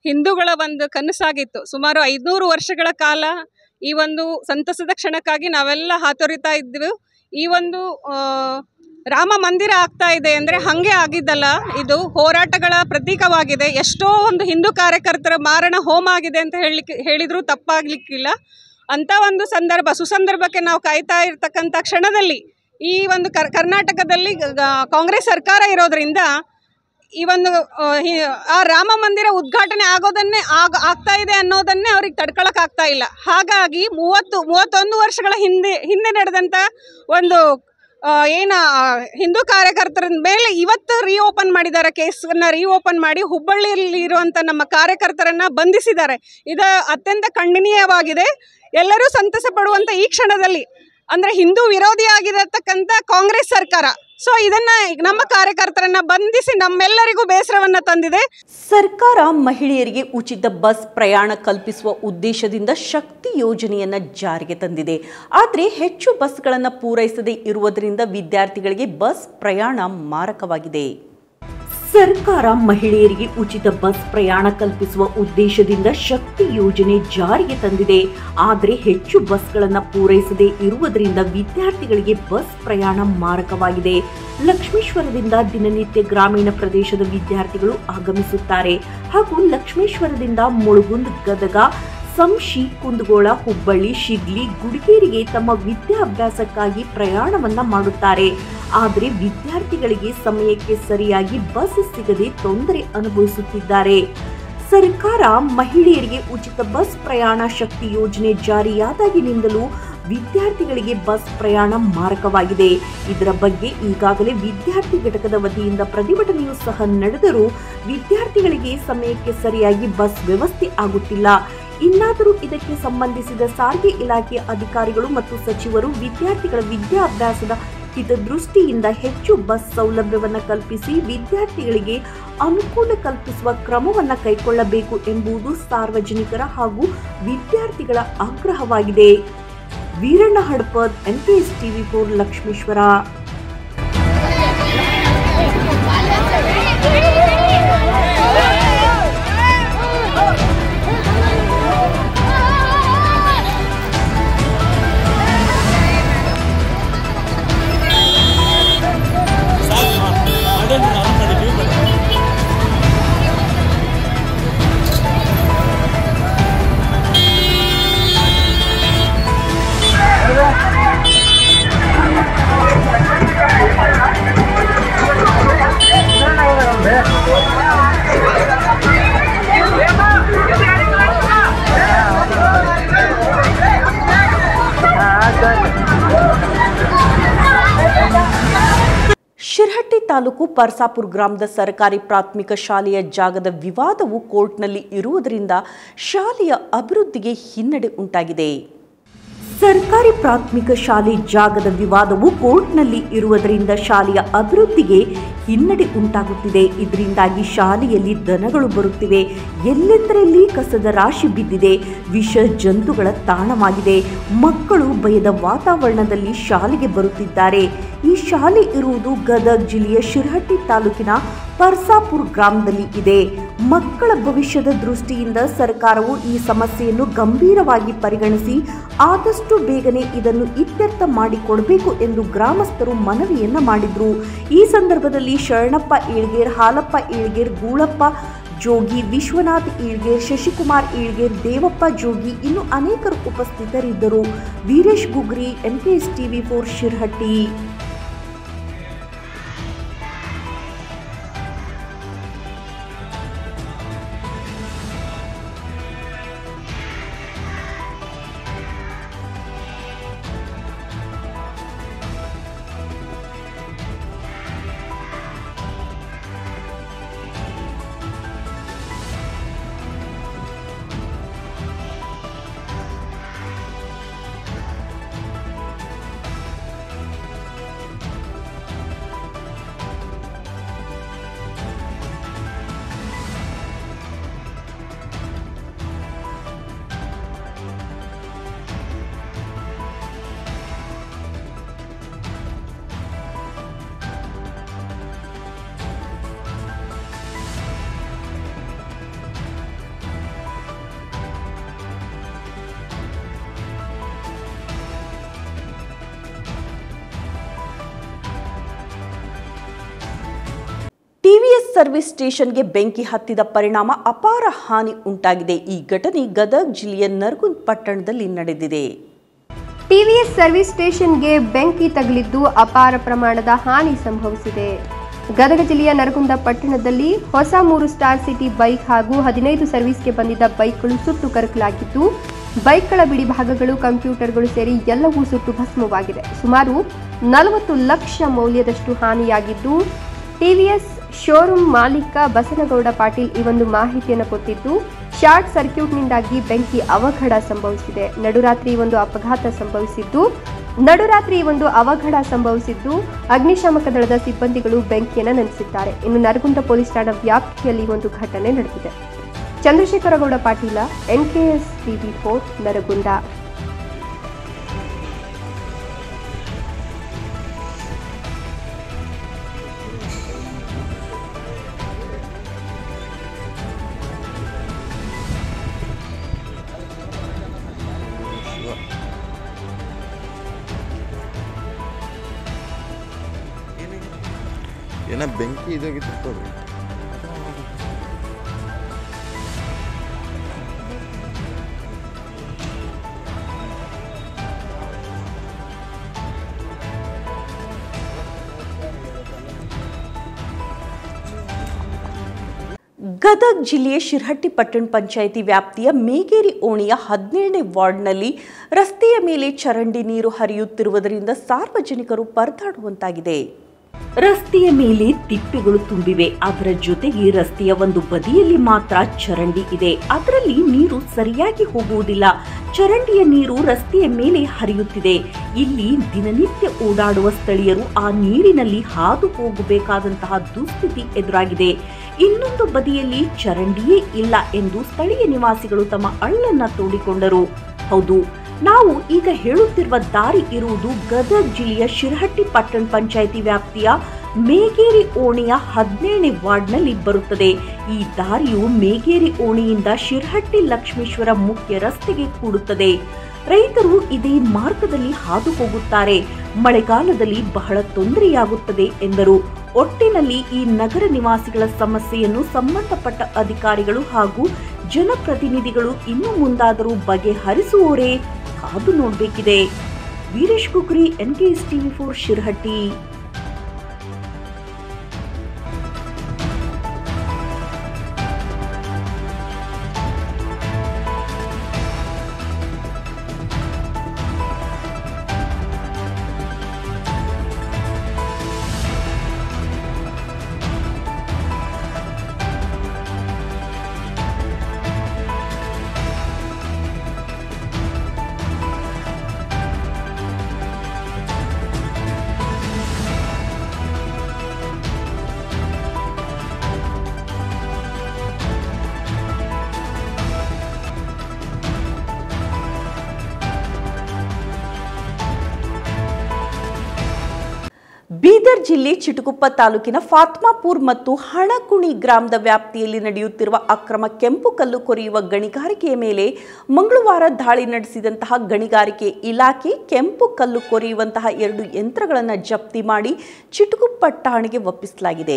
ಹಿಂದೂಗಳ ಒಂದು ಕನಸಾಗಿತ್ತು ಸುಮಾರು ಐದುನೂರು ವರ್ಷಗಳ ಕಾಲ ಈ ಒಂದು ಸಂತಸದ ಕ್ಷಣಕ್ಕಾಗಿ ನಾವೆಲ್ಲ ಹಾತೊರಿತಾ ಇದ್ವಿ ಈ ಒಂದು ಆ, ರಾಮ ಮಂದಿರ ಆಗ್ತಾ ಇದೆ ಅಂದರೆ ಹಾಗೆ ಆಗಿದ್ದಲ್ಲ ಇದು ಹೋರಾಟಗಳ ಪ್ರತೀಕವಾಗಿದೆ ಎಷ್ಟೋ ಒಂದು ಹಿಂದೂ ಕಾರ್ಯಕರ್ತರ ಮಾರಣ ಹೋಮ ಆಗಿದೆ ಅಂತ ಹೇಳಲಿಕ್ಕೆ ಹೇಳಿದರೂ ತಪ್ಪಾಗಲಿಕ್ಕಿಲ್ಲ ಅಂಥ ಒಂದು ಸಂದರ್ಭ ಸುಸಂದರ್ಭಕ್ಕೆ ನಾವು ಕಾಯ್ತಾ ಇರ್ತಕ್ಕಂಥ ಕ್ಷಣದಲ್ಲಿ ಈ ಒಂದು ಕರ್ ಕರ್ನಾಟಕದಲ್ಲಿ ಗ- ಕಾಂಗ್ರೆಸ್ ಸರ್ಕಾರ ಇರೋದ್ರಿಂದ ಈ ಒಂದು ಆ, ಹಿ- ಆ ರಾಮ ಮಂದಿರ ಉದ್ಘಾಟನೆ ಆಗೋದನ್ನೇ ಆಗ ಆಗ್ತಾ ಇದೆ ಅನ್ನೋದನ್ನೇ ಅವ್ರಿಗೆ ತಡ್ಕೊಳಕ್ ಆಗ್ತಾ ಇಲ್ಲ ಹಾಗಾಗಿ ಮೂವತ್ತು ಮೂವತ್ತೊಂದು ವರ್ಷಗಳ ಹಿಂದೆ ಹಿಂದೆ ನಡೆದಂಥ ಒಂದು ಆ, ಏನ ಆ, ಹಿಂದೂ ಕಾರ್ಯಕರ್ತರ ಮೇಲೆ ಇವತ್ತು ರೀಓಪನ್ ಮಾಡಿದ್ದಾರೆ ಕೇಸನ್ನ ರೀಓಪನ್ ಮಾಡಿ ಹುಬ್ಬಳ್ಳಿಯಲ್ಲಿ ಇರುವಂಥ ನಮ್ಮ ಕಾರ್ಯಕರ್ತರನ್ನ ಬಂಧಿಸಿದ್ದಾರೆ ಇದು ಅತ್ಯಂತ ಖಂಡನೀಯವಾಗಿದೆ ಎಲ್ಲರೂ ಸಂತಸ ಪಡುವಂಥ ಈ ಕ್ಷಣದಲ್ಲಿ ಅಂದ್ರೆ ಹಿಂದೂ ವಿರೋಧಿಯಾಗಿರತಕ್ಕಂಥ ಕಾಂಗ್ರೆಸ್ ಸರ್ಕಾರ ಸೊ ಇದನ್ನ ನಮ್ಮ ಕಾರ್ಯಕರ್ತರನ್ನ ಬಂಧಿಸಿ ನಮ್ಮೆಲ್ಲರಿಗೂ ಬೇಸರವನ್ನ ತಂದಿದೆ ಸರ್ಕಾರ ಮಹಿಳೆಯರಿಗೆ ಉಚಿತ ಬಸ್ ಪ್ರಯಾಣ ಕಲ್ಪಿಸುವ ಉದ್ದೇಶದಿಂದ ಶಕ್ತಿ ಯೋಜನೆಯನ್ನ ಜಾರಿಗೆ ತಂದಿದೆ ಆದರೆ ಹೆಚ್ಚು ಬಸ್ಗಳನ್ನು ಪೂರೈಸದೇ ಇರುವುದರಿಂದ ವಿದ್ಯಾರ್ಥಿಗಳಿಗೆ ಬಸ್ ಪ್ರಯಾಣ ಮಾರಕವಾಗಿದೆ ಸರ್ಕಾರ ಮಹಿಳೆಯರಿಗೆ ಉಚಿತ ಬಸ್ ಪ್ರಯಾಣ ಕಲ್ಪಿಸುವ ಉದ್ದೇಶದಿಂದ ಶಕ್ತಿ ಯೋಜನೆ ಜಾರಿಗೆ ತಂದಿದೆ ಆದರೆ ಹೆಚ್ಚು ಬಸ್ಗಳನ್ನು ಪೂರೈಸದೇ ಇರುವುದರಿಂದ ವಿದ್ಯಾರ್ಥಿಗಳಿಗೆ ಬಸ್ ಪ್ರಯಾಣ ಮಾರಕವಾಗಿದೆ ಲಕ್ಷ್ಮೇಶ್ವರದಿಂದ ದಿನನಿತ್ಯ ಗ್ರಾಮೀಣ ಪ್ರದೇಶದ ವಿದ್ಯಾರ್ಥಿಗಳು ಆಗಮಿಸುತ್ತಾರೆ ಹಾಗೂ ಲಕ್ಷ್ಮೇಶ್ವರದಿಂದ ಮುಳುಗುಂದ್ ಗದಗ ಸಂಶಿ ಕುಂದಗೋಳ ಹುಬ್ಬಳ್ಳಿ ಶಿಗ್ಲಿ ಗುಡಿಗೇರಿಗೆ ತಮ್ಮ ವಿದ್ಯಾಭ್ಯಾಸಕ್ಕಾಗಿ ಪ್ರಯಾಣವನ್ನ ಮಾಡುತ್ತಾರೆ ಆದರೆ ವಿದ್ಯಾರ್ಥಿಗಳಿಗೆ ಸಮಯಕ್ಕೆ ಸರಿಯಾಗಿ ಬಸ್ ಸಿಗದೆ ತೊಂದರೆ ಅನುಭವಿಸುತ್ತಿದ್ದಾರೆ ಸರ್ಕಾರ ಮಹಿಳೆಯರಿಗೆ ಉಚಿತ ಬಸ್ ಪ್ರಯಾಣ ಶಕ್ತಿ ಯೋಜನೆ ಜಾರಿಯಾದಾಗಿನಿಂದಲೂ ವಿದ್ಯಾರ್ಥಿಗಳಿಗೆ ಬಸ್ ಪ್ರಯಾಣ ಮಾರಕವಾಗಿದೆ ಇದರ ಬಗ್ಗೆ ಈಗಾಗಲೇ ವಿದ್ಯಾರ್ಥಿ ಘಟಕದ ವತಿಯಿಂದ ಪ್ರತಿಭಟನೆಯೂ ಸಹ ನಡೆದರೂ ವಿದ್ಯಾರ್ಥಿಗಳಿಗೆ ಸಮಯಕ್ಕೆ ಸರಿಯಾಗಿ ಬಸ್ ವ್ಯವಸ್ಥೆ ಆಗುತ್ತಿಲ್ಲ ಇನ್ನಾದರೂ ಇದಕ್ಕೆ ಸಂಬಂಧಿಸಿದ ಸಾರಿಗೆ ಇಲಾಖೆಯ ಅಧಿಕಾರಿಗಳು ಮತ್ತು ಸಚಿವರು ವಿದ್ಯಾರ್ಥಿಗಳ ವಿದ್ಯಾಭ್ಯಾಸದ ಹಿತದೃಷ್ಟಿಯಿಂದ ಹೆಚ್ಚು ಬಸ್ ಸೌಲಭ್ಯವನ್ನು ಕಲ್ಪಿಸಿ ವಿದ್ಯಾರ್ಥಿಗಳಿಗೆ ಅನುಕೂಲ ಕಲ್ಪಿಸುವ ಕ್ರಮವನ್ನು ಕೈಗೊಳ್ಳಬೇಕು ಎಂಬುದು ಸಾರ್ವಜನಿಕರ ಹಾಗೂ ವಿದ್ಯಾರ್ಥಿಗಳ ಆಗ್ರಹವಾಗಿದೆ Veeranna Hadpad NPS TV four Lakshmeshwar Shirahatti taluk Parsapur ಗ್ರಾಮದ ಸರ್ಕಾರಿ ಪ್ರಾಥಮಿಕ ಶಾಲೆಯ ಜಾಗದ ವಿವಾದವು ಕೋರ್ಟ್ನಲ್ಲಿ ಇರುವುದರಿಂದ ಶಾಲೆಯ ಅಭಿವೃದ್ಧಿಗೆ ಹಿನ್ನಡೆ ಉಂಟಾಗಿದೆ ಸರ್ಕಾರಿ ಪ್ರಾಥಮಿಕ ಶಾಲೆ ಜಾಗದ ವಿವಾದವು ಕೋರ್ಟ್ನಲ್ಲಿ ಇರುವುದರಿಂದ ಶಾಲೆಯ ಅಭಿವೃದ್ಧಿಗೆ ಹಿನ್ನಡೆ ಉಂಟಾಗುತ್ತಿದೆ ಇದರಿಂದಾಗಿ ಶಾಲೆಯಲ್ಲಿ ದನಗಳು ಬರುತ್ತಿವೆ ಎಲ್ಲೆಂದರಲ್ಲಿ ಕಸದ ರಾಶಿ ಬಿದ್ದಿದೆ ವಿಷ ಜಂತುಗಳ ತಾಣವಾಗಿದೆ ಮಕ್ಕಳು ಭಯದ ವಾತಾವರಣದಲ್ಲಿ ಶಾಲೆಗೆ ಬರುತ್ತಿದ್ದಾರೆ ಈ ಶಾಲೆ ಇರುವುದು ಗದಗ ಜಿಲ್ಲೆಯ ಶಿರಹಟ್ಟಿ ತಾಲೂಕಿನ ಪರ್ಸಾಪುರ್ ಗ್ರಾಮದಲ್ಲಿ ಇದೆ ಮಕ್ಕಳ ಭವಿಷ್ಯದ ದೃಷ್ಟಿಯಿಂದ ಸರ್ಕಾರವು ಈ ಸಮಸ್ಯೆಯನ್ನು ಗಂಭೀರವಾಗಿ ಪರಿಗಣಿಸಿ ಆದಷ್ಟು ಬೇಗನೆ ಇದನ್ನು ಇತ್ಯರ್ಥ ಮಾಡಿಕೊಡಬೇಕು ಎಂದು ಗ್ರಾಮಸ್ಥರು ಮನವಿಯನ್ನ ಮಾಡಿದ್ರು ಈ ಸಂದರ್ಭದಲ್ಲಿ ಶರಣಪ್ಪ ಈಳ್ಗೇರ್ ಹಾಲಪ್ಪ ಈಳ್ಗೇರ್ ಗೂಳಪ್ಪ ಜೋಗಿ ವಿಶ್ವನಾಥ್ ಈಳ್ಗೇರ್ ಶಶಿಕುಮಾರ್ ಈಳ್ಗೇರ್ ದೇವಪ್ಪ ಜೋಗಿ ಇನ್ನು ಅನೇಕರು ಉಪಸ್ಥಿತರಿದ್ದರು Veeresh Gugri NKS TV four Shirhatti service ಸ್ಟೇಷನ್ಗೆ ಬೆಂಕಿ ಹತ್ತಿದ ಪರಿಣಾಮ ಅಪಾರ ಹಾನಿ ಉಂಟಾಗಿದೆ ಈ ಘಟನೆ ಗದಗ್ ಜಿಲ್ಲೆಯ ನರಗುಂದ್ ಪಟ್ಟಣದಲ್ಲಿ ನಡೆದಿದೆ ಟಿವಿಎಸ್ ಸರ್ವಿಸ್ ಸ್ಟೇಷನ್ಗೆ ಬೆಂಕಿ ತಗುಲಿದ್ದು ಅಪಾರ ಪ್ರಮಾಣದ ಹಾನಿ ಸಂಭವಿಸಿದೆ ಗದಗ ಜಿಲ್ಲೆಯ ನರಗುಂದ ಪಟ್ಟಣದಲ್ಲಿ ಹೊಸ ಮೂರು ಸ್ಟಾರ್ ಸಿಟಿ ಬೈಕ್ ಹಾಗೂ ಹದಿನೈದು ಸರ್ವಿಸ್ಗೆ ಬಂದಿದ್ದ ಬೈಕ್ಗಳು ಸುಟ್ಟು ಕರಕಲಾಗಿದ್ದು ಬೈಕ್ಗಳ ಬಿಡಿ ಭಾಗಗಳು ಕಂಪ್ಯೂಟರ್ಗಳು ಸೇರಿ ಎಲ್ಲವೂ ಸುಟ್ಟು ಭಸ್ಮವಾಗಿದೆ ಸುಮಾರು ನಲವತ್ತು ಲಕ್ಷ ಮೌಲ್ಯದಷ್ಟು ಹಾನಿಯಾಗಿದ್ದು ಟಿವಿಎಸ್ ಶೋರೂಮ್ ಮಾಲೀಕ ಬಸನಗೌಡ ಪಾಟೀಲ್ ಈ ಒಂದು ಮಾಹಿತಿಯನ್ನು ಕೊಟ್ಟಿದ್ದು ಶಾರ್ಟ್ ಸರ್ಕ್ಯೂಟ್ನಿಂದಾಗಿ ಬೆಂಕಿ ಅವಘಡ ಸಂಭವಿಸಿದೆ ನಡುರಾತ್ರಿ ಈ ಒಂದು ಅಪಘಾತ ಸಂಭವಿಸಿದ್ದು ನಡುರಾತ್ರಿ ಈ ಒಂದು ಅವಘಡ ಸಂಭವಿಸಿದ್ದು ಅಗ್ನಿಶಾಮಕ ದಳದ ಸಿಬ್ಬಂದಿಗಳು ಬೆಂಕಿಯನ್ನು ನಂದಿಸಿದ್ದಾರೆ ಇನ್ನು ನರಗುಂದ ಪೊಲೀಸ್ ಠಾಣಾ ವ್ಯಾಪ್ತಿಯಲ್ಲಿ ಒಂದು ಘಟನೆ ನಡೆದಿದೆ Chandrashekargouda Patil NKS TV four Naragund ಏನ ಬೆಂಕಿ ಇದಾಗಿತ್ತು ಗದಗ್ ಜಿಲ್ಲೆಯ ಶಿರಹಟ್ಟಿ ಪಟ್ಟಣ ಪಂಚಾಯಿತಿ ವ್ಯಾಪ್ತಿಯ ಮೇಗೇರಿ ಓಣಿಯ ಹದಿನೇಳನೇ ವಾರ್ಡ್ನಲ್ಲಿ ರಸ್ತೆಯ ಮೇಲೆ ಚರಂಡಿ ನೀರು ಹರಿಯುತ್ತಿರುವುದರಿಂದ ಸಾರ್ವಜನಿಕರು ಪರದಾಡುವಂತಾಗಿದೆ ರಸ್ತೆಯ ಮೇಲೆ ತಿಪ್ಪೆಗಳು ತುಂಬಿವೆ ಅದರ ಜೊತೆಗೆ ರಸ್ತೆಯ ಒಂದು ಬದಿಯಲ್ಲಿ ಮಾತ್ರ ಚರಂಡಿ ಇದೆ ಅದರಲ್ಲಿ ನೀರು ಸರಿಯಾಗಿ ಹೋಗುವುದಿಲ್ಲ ಚರಂಡಿಯ ನೀರು ರಸ್ತೆಯ ಮೇಲೆ ಹರಿಯುತ್ತಿದೆ ಇಲ್ಲಿ ದಿನನಿತ್ಯ ಓಡಾಡುವ ಸ್ಥಳೀಯರು ಆ ನೀರಿನಲ್ಲಿ ಹಾದು ಹೋಗಬೇಕಾದಂತಹ ದುಸ್ಥಿತಿ ಎದುರಾಗಿದೆ ಇನ್ನೊಂದು ಬದಿಯಲ್ಲಿ ಚರಂಡಿಯೇ ಇಲ್ಲ ಎಂದು ಸ್ಥಳೀಯ ನಿವಾಸಿಗಳು ತಮ್ಮ ಅಳ್ಳನ್ನ ತೋಡಿಕೊಂಡರು ಹೌದು ನಾವು ಈಗ ಹೇಳುತ್ತಿರುವ ದಾರಿ ಇರುವುದು ಗದಗ್ ಜಿಲ್ಲೆಯ ಶಿರಹಟ್ಟಿ ಪಟ್ಟಣ ಪಂಚಾಯಿತಿ ವ್ಯಾಪ್ತಿಯ ಮೇಗೇರಿ ಓಣಿಯ ಹದಿನೇಳನೇ ವಾರ್ಡ್ನಲ್ಲಿ ಬರುತ್ತದೆ ಈ ದಾರಿಯು ಮೇಗೇರಿ ಓಣಿಯಿಂದ ಶಿರಹಟ್ಟಿ ಲಕ್ಷ್ಮೇಶ್ವರ ಮುಖ್ಯ ರಸ್ತೆಗೆ ಕೂಡುತ್ತದೆ ರೈತರು ಇದೇ ಮಾರ್ಗದಲ್ಲಿ ಹಾದು ಹೋಗುತ್ತಾರೆ ಮಳೆಗಾಲದಲ್ಲಿ ಬಹಳ ತೊಂದರೆಯಾಗುತ್ತದೆ ಎಂದರು ಒಟ್ಟಿನಲ್ಲಿ ಈ ನಗರ ನಿವಾಸಿಗಳ ಸಮಸ್ಯೆಯನ್ನು ಸಂಬಂಧಪಟ್ಟ ಅಧಿಕಾರಿಗಳು ಹಾಗೂ ಜನಪ್ರತಿನಿಧಿಗಳು ಇನ್ನು ಮುಂದಾದರೂ ಬಗೆಹರಿಸುವವರೇ ಕಾದು ನೋಡಬೇಕಿದೆ Veeresh Kukri NKS TV four Shirahatti Bidar ಜಿಲ್ಲೆ ಚಿಟುಗುಪ್ಪ ತಾಲೂಕಿನ ಫಾತ್ಮಾಪುರ್ ಮತ್ತು ಹಣಕುಣಿ ಗ್ರಾಮದ ವ್ಯಾಪ್ತಿಯಲ್ಲಿ ನಡೆಯುತ್ತಿರುವ ಅಕ್ರಮ ಕೆಂಪು ಕಲ್ಲು ಕೊರೆಯುವ ಗಣಿಗಾರಿಕೆಯ ಮೇಲೆ ಮಂಗಳವಾರ ದಾಳಿ ನಡೆಸಿದಂತಹ ಗಣಿಗಾರಿಕೆ ಇಲಾಖೆ ಕೆಂಪು ಕಲ್ಲು ಕೊರೆಯುವಂತಹ ಎರಡು ಯಂತ್ರಗಳನ್ನು ಜಪ್ತಿ ಮಾಡಿ ಚಿಟುಗುಪ್ಪ ಠಾಣೆಗೆ ಒಪ್ಪಿಸಲಾಗಿದೆ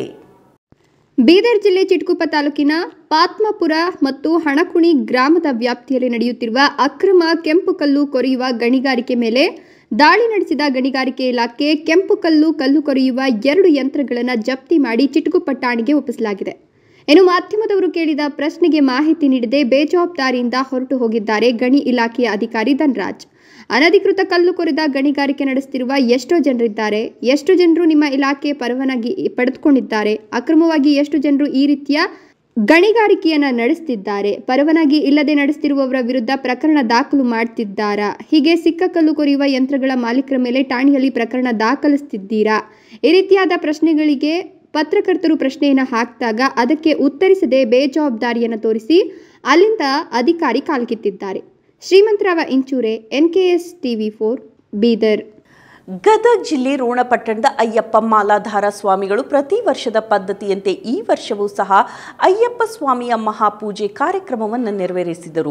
ಬೀದರ್ ಜಿಲ್ಲೆ ಚಿಟ್ಕುಪ್ಪ ತಾಲೂಕಿನ ಪಾತ್ಮಪುರ ಮತ್ತು ಹಣಕುಣಿ ಗ್ರಾಮದ ವ್ಯಾಪ್ತಿಯಲ್ಲಿ ನಡೆಯುತ್ತಿರುವ ಅಕ್ರಮ ಕೆಂಪು ಕಲ್ಲು ಕೊರೆಯುವ ಗಣಿಗಾರಿಕೆ ಮೇಲೆ ದಾಳಿ ನಡೆಸಿದ ಗಣಿಗಾರಿಕೆ ಇಲಾಖೆ ಕೆಂಪು ಕಲ್ಲು ಕಲ್ಲು ಕೊರೆಯುವ ಎರಡು ಯಂತ್ರಗಳನ್ನು ಜಪ್ತಿ ಮಾಡಿ ಚಿಟ್ಕುಪ್ಪ ಠಾಣೆಗೆ ಒಪ್ಪಿಸಲಾಗಿದೆ ಇನ್ನು ಮಾಧ್ಯಮದವರು ಕೇಳಿದ ಪ್ರಶ್ನೆಗೆ ಮಾಹಿತಿ ನೀಡದೆ ಬೇಜವಾಬ್ದಾರಿಯಿಂದ ಹೊರಟು ಹೋಗಿದ್ದಾರೆ ಗಣಿ ಇಲಾಖೆಯ ಅಧಿಕಾರಿ ಧನ್ರಾಜ್ ಅನಧಿಕೃತ ಕಲ್ಲು ಕೊರೆದ ಗಣಿಗಾರಿಕೆ ನಡೆಸುತ್ತಿರುವ ಎಷ್ಟೋ ಜನರಿದ್ದಾರೆ ಎಷ್ಟು ಜನರು ನಿಮ್ಮ ಇಲಾಖೆ ಪರವಾನಗಿ ಪಡೆದುಕೊಂಡಿದ್ದಾರೆ ಅಕ್ರಮವಾಗಿ ಎಷ್ಟು ಜನರು ಈ ರೀತಿಯ ಗಣಿಗಾರಿಕೆಯನ್ನ ನಡೆಸುತ್ತಿದ್ದಾರೆ ಪರವಾನಗಿ ಇಲ್ಲದೆ ನಡೆಸುತ್ತಿರುವವರ ವಿರುದ್ಧ ಪ್ರಕರಣ ದಾಖಲು ಮಾಡ್ತಿದ್ದಾರಾ ಹೀಗೆ ಸಿಕ್ಕ ಕಲ್ಲು ಕೊರೆಯುವ ಯಂತ್ರಗಳ ಮಾಲೀಕರ ಮೇಲೆ ಠಾಣೆಯಲ್ಲಿ ಪ್ರಕರಣ ದಾಖಲಿಸುತ್ತಿದ್ದೀರಾ ಈ ರೀತಿಯಾದ ಪ್ರಶ್ನೆಗಳಿಗೆ ಪತ್ರಕರ್ತರು ಪ್ರಶ್ನೆಯನ್ನು ಹಾಕಿದಾಗ ಅದಕ್ಕೆ ಉತ್ತರಿಸದೆ ಬೇಜವಾಬ್ದಾರಿಯನ್ನು ತೋರಿಸಿ ಅಲ್ಲಿಂದ ಅಧಿಕಾರಿ ಕಾಲ್ಕಿತ್ತಿದ್ದಾರೆ Shrimantrao Inchure NKS TV four Bidar Gadag ಜಿಲ್ಲೆ ರೋಣಪಟ್ಟಣದ ಅಯ್ಯಪ್ಪ ಮಾಲಾಧಾರ ಸ್ವಾಮಿಗಳು ಪ್ರತಿ ವರ್ಷದ ಪದ್ಧತಿಯಂತೆ ಈ ವರ್ಷವೂ ಸಹ ಅಯ್ಯಪ್ಪ ಸ್ವಾಮಿಯ ಮಹಾಪೂಜೆ ಕಾರ್ಯಕ್ರಮವನ್ನು ನೆರವೇರಿಸಿದರು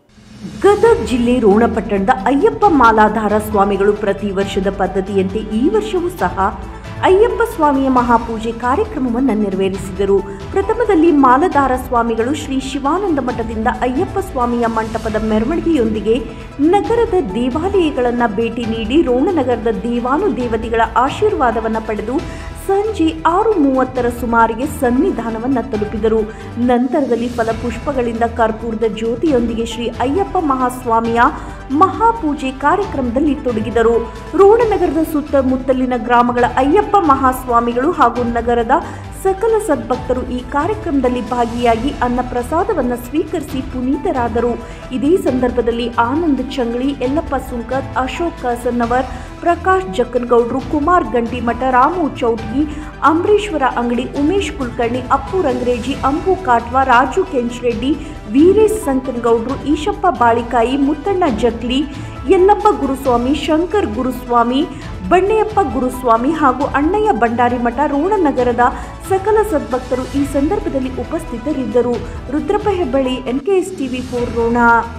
ಗದಗ್ ಜಿಲ್ಲೆ ರೋಣಪಟ್ಟಣದ ಅಯ್ಯಪ್ಪ ಮಾಲಾಧಾರ ಸ್ವಾಮಿಗಳು ಪ್ರತಿ ವರ್ಷದ ಪದ್ಧತಿಯಂತೆ ಈ ವರ್ಷವೂ ಸಹ ಅಯ್ಯಪ್ಪ ಸ್ವಾಮಿಯ ಮಹಾಪೂಜೆ ಕಾರ್ಯಕ್ರಮವನ್ನು ನೆರವೇರಿಸಿದರು ಪ್ರಥಮದಲ್ಲಿ ಮಾಲಧಾರ ಸ್ವಾಮಿಗಳು ಶ್ರೀ ಶಿವಾನಂದ ಮಠದಿಂದ ಅಯ್ಯಪ್ಪ ಸ್ವಾಮಿಯ ಮಂಟಪದ ಮೆರವಣಿಗೆಯೊಂದಿಗೆ ನಗರದ ದೇವಾಲಯಗಳನ್ನು ಭೇಟಿ ನೀಡಿ ರೋಣನಗರದ ದೇವಾನುದೇವತೆಗಳ ಆಶೀರ್ವಾದವನ್ನು ಪಡೆದು ಸಂಜೆ ಆರು ಮೂವತ್ತರ ಸುಮಾರಿಗೆ ಸನ್ನಿಧಾನವನ್ನು ತಲುಪಿದರು ನಂತರದಲ್ಲಿ ಫಲಪುಷ್ಪಗಳಿಂದ ಕರ್ಪೂರದ ಜ್ಯೋತಿಯೊಂದಿಗೆ ಶ್ರೀ ಅಯ್ಯಪ್ಪ ಮಹಾಸ್ವಾಮಿಯ ಮಹಾಪೂಜೆ ಕಾರ್ಯಕ್ರಮದಲ್ಲಿ ತೊಡಗಿದರು ರೋಣನಗರದ ಸುತ್ತಮುತ್ತಲಿನ ಗ್ರಾಮಗಳ ಅಯ್ಯಪ್ಪ ಮಹಾಸ್ವಾಮಿಗಳು ಹಾಗೂ ನಗರದ ಸಕಲ ಸದ್ಭಕ್ತರು ಈ ಕಾರ್ಯಕ್ರಮದಲ್ಲಿ ಭಾಗಿಯಾಗಿ ಅನ್ನ ಪ್ರಸಾದವನ್ನು ಸ್ವೀಕರಿಸಿ ಪುನೀತರಾದರು ಇದೇ ಸಂದರ್ಭದಲ್ಲಿ ಆನಂದ್ ಚಂಗ್ಳಿ ಯಲ್ಲಪ್ಪ ಸುಂಕತ್ ಅಶೋಕ್ ಕಾಸನ್ನವರ್ ಪ್ರಕಾಶ್ ಜಕ್ಕನಗೌಡ್ರು ಕುಮಾರ್ ಗಂಟಿಮಠ ರಾಮು ಚೌಟ್ಗಿ ಅಂಬರೀಶ್ವರ ಅಂಗಡಿ ಉಮೇಶ್ ಕುಲಕರ್ಣಿ ಅಪ್ಪು ರಂಗರೇಜಿ ಅಂಬು ಕಾಟ್ವಾ ರಾಜು ಕೆಂಚ್ರೆಡ್ಡಿ ವೀರೇಶ್ ಸಂಕನಗೌಡ್ರು ಈಶಪ್ಪ ಬಾಳಿಕಾಯಿ ಮುತ್ತಣ್ಣ ಜಕ್ಲಿ ಯಲ್ಲಪ್ಪ ಗುರುಸ್ವಾಮಿ ಶಂಕರ್ ಗುರುಸ್ವಾಮಿ ಬಂಡೆಯಪ್ಪ ಗುರುಸ್ವಾಮಿ ಹಾಗೂ ಅಣ್ಣಯ್ಯ ಭಂಡಾರಿ ಮಠ ರೋಣನಗರದ ಸಕಲ ಸದ್ಭಕ್ತರು ಈ ಸಂದರ್ಭದಲ್ಲಿ ಉಪಸ್ಥಿತರಿದ್ದರು Rudrappa Hebballi NKS TV four Ron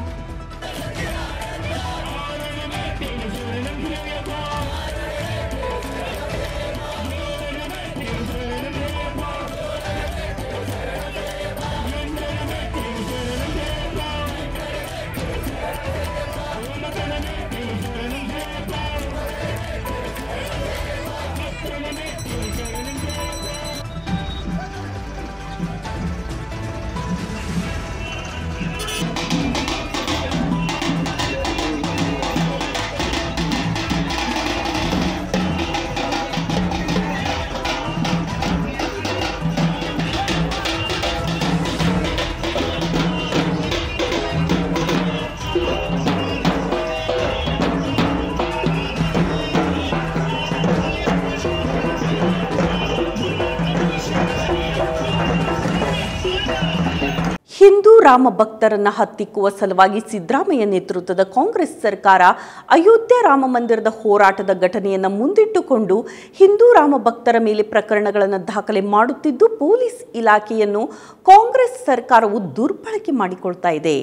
Hindu Rama ಭಕ್ತರನ್ನ ಹತ್ತಿಕ್ಕುವ ಸಲುವಾಗಿ ಸಿದ್ದರಾಮಯ್ಯ ನೇತೃತ್ವದ ಕಾಂಗ್ರೆಸ್ ಸರ್ಕಾರ ಅಯೋಧ್ಯೆ ರಾಮ ಮಂದಿರದ ಹೋರಾಟದ ಘಟನೆಯನ್ನು ಮುಂದಿಟ್ಟುಕೊಂಡು ಹಿಂದೂ ರಾಮ ಭಕ್ತರ ಮೇಲೆ ಪ್ರಕರಣಗಳನ್ನು ದಾಖಲೆ ಮಾಡುತ್ತಿದ್ದು ಪೊಲೀಸ್ ಇಲಾಖೆಯನ್ನು ಕಾಂಗ್ರೆಸ್ ಸರ್ಕಾರವು ದುರ್ಬಳಕೆ ಮಾಡಿಕೊಳ್ತಾ ಇದೆ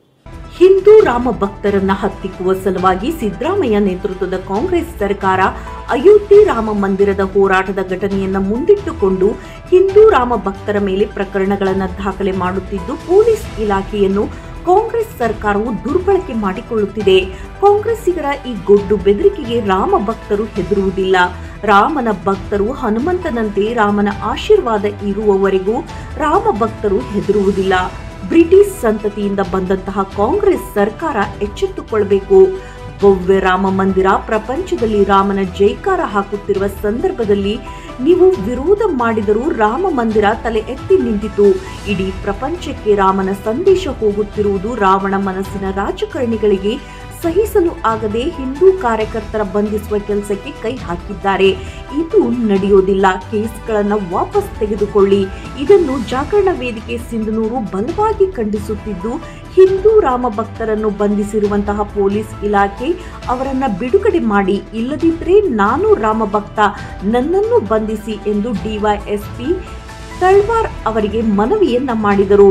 ಹಿಂದೂ ರಾಮ ಭಕ್ತರನ್ನ ಹತ್ತಿಕ್ಕುವ ಸಲುವಾಗಿ ಸಿದ್ದರಾಮಯ್ಯ ನೇತೃತ್ವದ ಕಾಂಗ್ರೆಸ್ ಸರ್ಕಾರ ಅಯೋಧ್ಯೆ ರಾಮ ಮಂದಿರದ ಹೋರಾಟದ ಘಟನೆಯನ್ನ ಮುಂದಿಟ್ಟುಕೊಂಡು ಹಿಂದೂ ರಾಮ ಭಕ್ತರ ಮೇಲೆ ಪ್ರಕರಣಗಳನ್ನು ದಾಖಲೆ ಮಾಡುತ್ತಿದ್ದು ಪೊಲೀಸ್ ಇಲಾಖೆಯನ್ನು ಕಾಂಗ್ರೆಸ್ ಸರ್ಕಾರವು ದುರ್ಬಳಕೆ ಮಾಡಿಕೊಳ್ಳುತ್ತಿದೆ ಕಾಂಗ್ರೆಸ್ಸಿಗರ ಈ ಗೊಡ್ಡು ಬೆದರಿಕೆಗೆ ರಾಮ ಭಕ್ತರು ಹೆದರುವುದಿಲ್ಲ ರಾಮನ ಭಕ್ತರು ಹನುಮಂತನಂತೆ ರಾಮನ ಆಶೀರ್ವಾದ ಇರುವವರೆಗೂ ರಾಮ ಭಕ್ತರು ಹೆದರುವುದಿಲ್ಲ ಬ್ರಿಟಿಷ್ ಸಂತತಿಯಿಂದ ಬಂದಂತಹ ಕಾಂಗ್ರೆಸ್ ಸರ್ಕಾರ ಎಚ್ಚೆತ್ತುಕೊಳ್ಬೇಕು ಭವ್ಯ ರಾಮ ಮಂದಿರ ಪ್ರಪಂಚದಲ್ಲಿ ರಾಮನ ಜೈಕಾರ ಹಾಕುತ್ತಿರುವ ಸಂದರ್ಭದಲ್ಲಿ ನೀವು ವಿರೋಧ ಮಾಡಿದರೂ ರಾಮ ಮಂದಿರ ತಲೆ ಎತ್ತಿ ನಿಂತಿತು ಇಡೀ ಪ್ರಪಂಚಕ್ಕೆ ರಾಮನ ಸಂದೇಶ ಹೋಗುತ್ತಿರುವುದು ರಾವಣ ಮನಸ್ಸಿನ ರಾಜಕಾರಣಿಗಳಿಗೆ ಸಹಿಸಲು ಆಗದೆ ಹಿಂದೂ ಕಾರ್ಯಕರ್ತರ ಬಂಧಿಸುವ ಕೆಲಸಕ್ಕೆ ಕೈ ಹಾಕಿದ್ದಾರೆ ಇದು ನಡೆಯೋದಿಲ್ಲ ಕೇಸ್ಗಳನ್ನು ವಾಪಸ್ ತೆಗೆದುಕೊಳ್ಳಿ ಇದನ್ನು ಜಾಗರಣ ವೇದಿಕೆ ಸಿಂಧನೂರು ಬಲವಾಗಿ ಖಂಡಿಸುತ್ತಿದ್ದು ಹಿಂದೂ ರಾಮ ಭಕ್ತರನ್ನು ಬಂಧಿಸಿರುವಂತಹ ಪೊಲೀಸ್ ಇಲಾಖೆ ಅವರನ್ನ ಬಿಡುಗಡೆ ಮಾಡಿ ಇಲ್ಲದಿದ್ದರೆ ನಾನು ರಾಮ ಭಕ್ತ ನನ್ನನ್ನು ಬಂಧಿಸಿ ಎಂದು ಡಿವೈಎಸ್ಪಿ ತಳ್ವಾರ್ ಅವರಿಗೆ ಮನವಿಯನ್ನ ಮಾಡಿದರು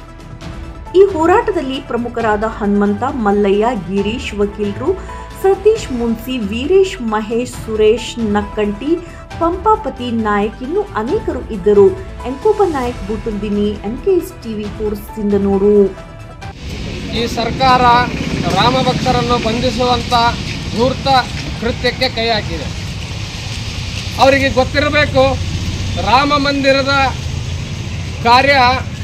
ಈ ಹೋರಾಟದಲ್ಲಿ ಪ್ರಮುಖರಾದ ಹನುಮಂತ ಮಲ್ಲಯ್ಯ ಗಿರೀಶ್ ವಕೀಲರು ಸತೀಶ್ ಮುನ್ಸಿ ವೀರೇಶ್ ಮಹೇಶ್ ಸುರೇಶ್ ನಕ್ಕಂಟಿ ಪಂಪಾಪತಿ ನಾಯಕ್ ಇನ್ನು ಅನೇಕರು ಇದ್ದರು ಎಂಕೋಪ ನಾಯಕ್ ಬುಟುಲ್ದಿನಿ ಎನ್ಕೆಎಸ್ ಟಿವಿ ಫೋರ್ ಸಿಂಧನೂರು ಈ ಸರ್ಕಾರ ರಾಮ ಭಕ್ತರನ್ನು ಬಂಧಿಸುವಂಥ ಧೂರ್ತ ಕೃತ್ಯಕ್ಕೆ ಕೈ ಹಾಕಿದೆ ಅವರಿಗೆ ಗೊತ್ತಿರಬೇಕು ರಾಮ ಮಂದಿರದ ಕಾರ್ಯ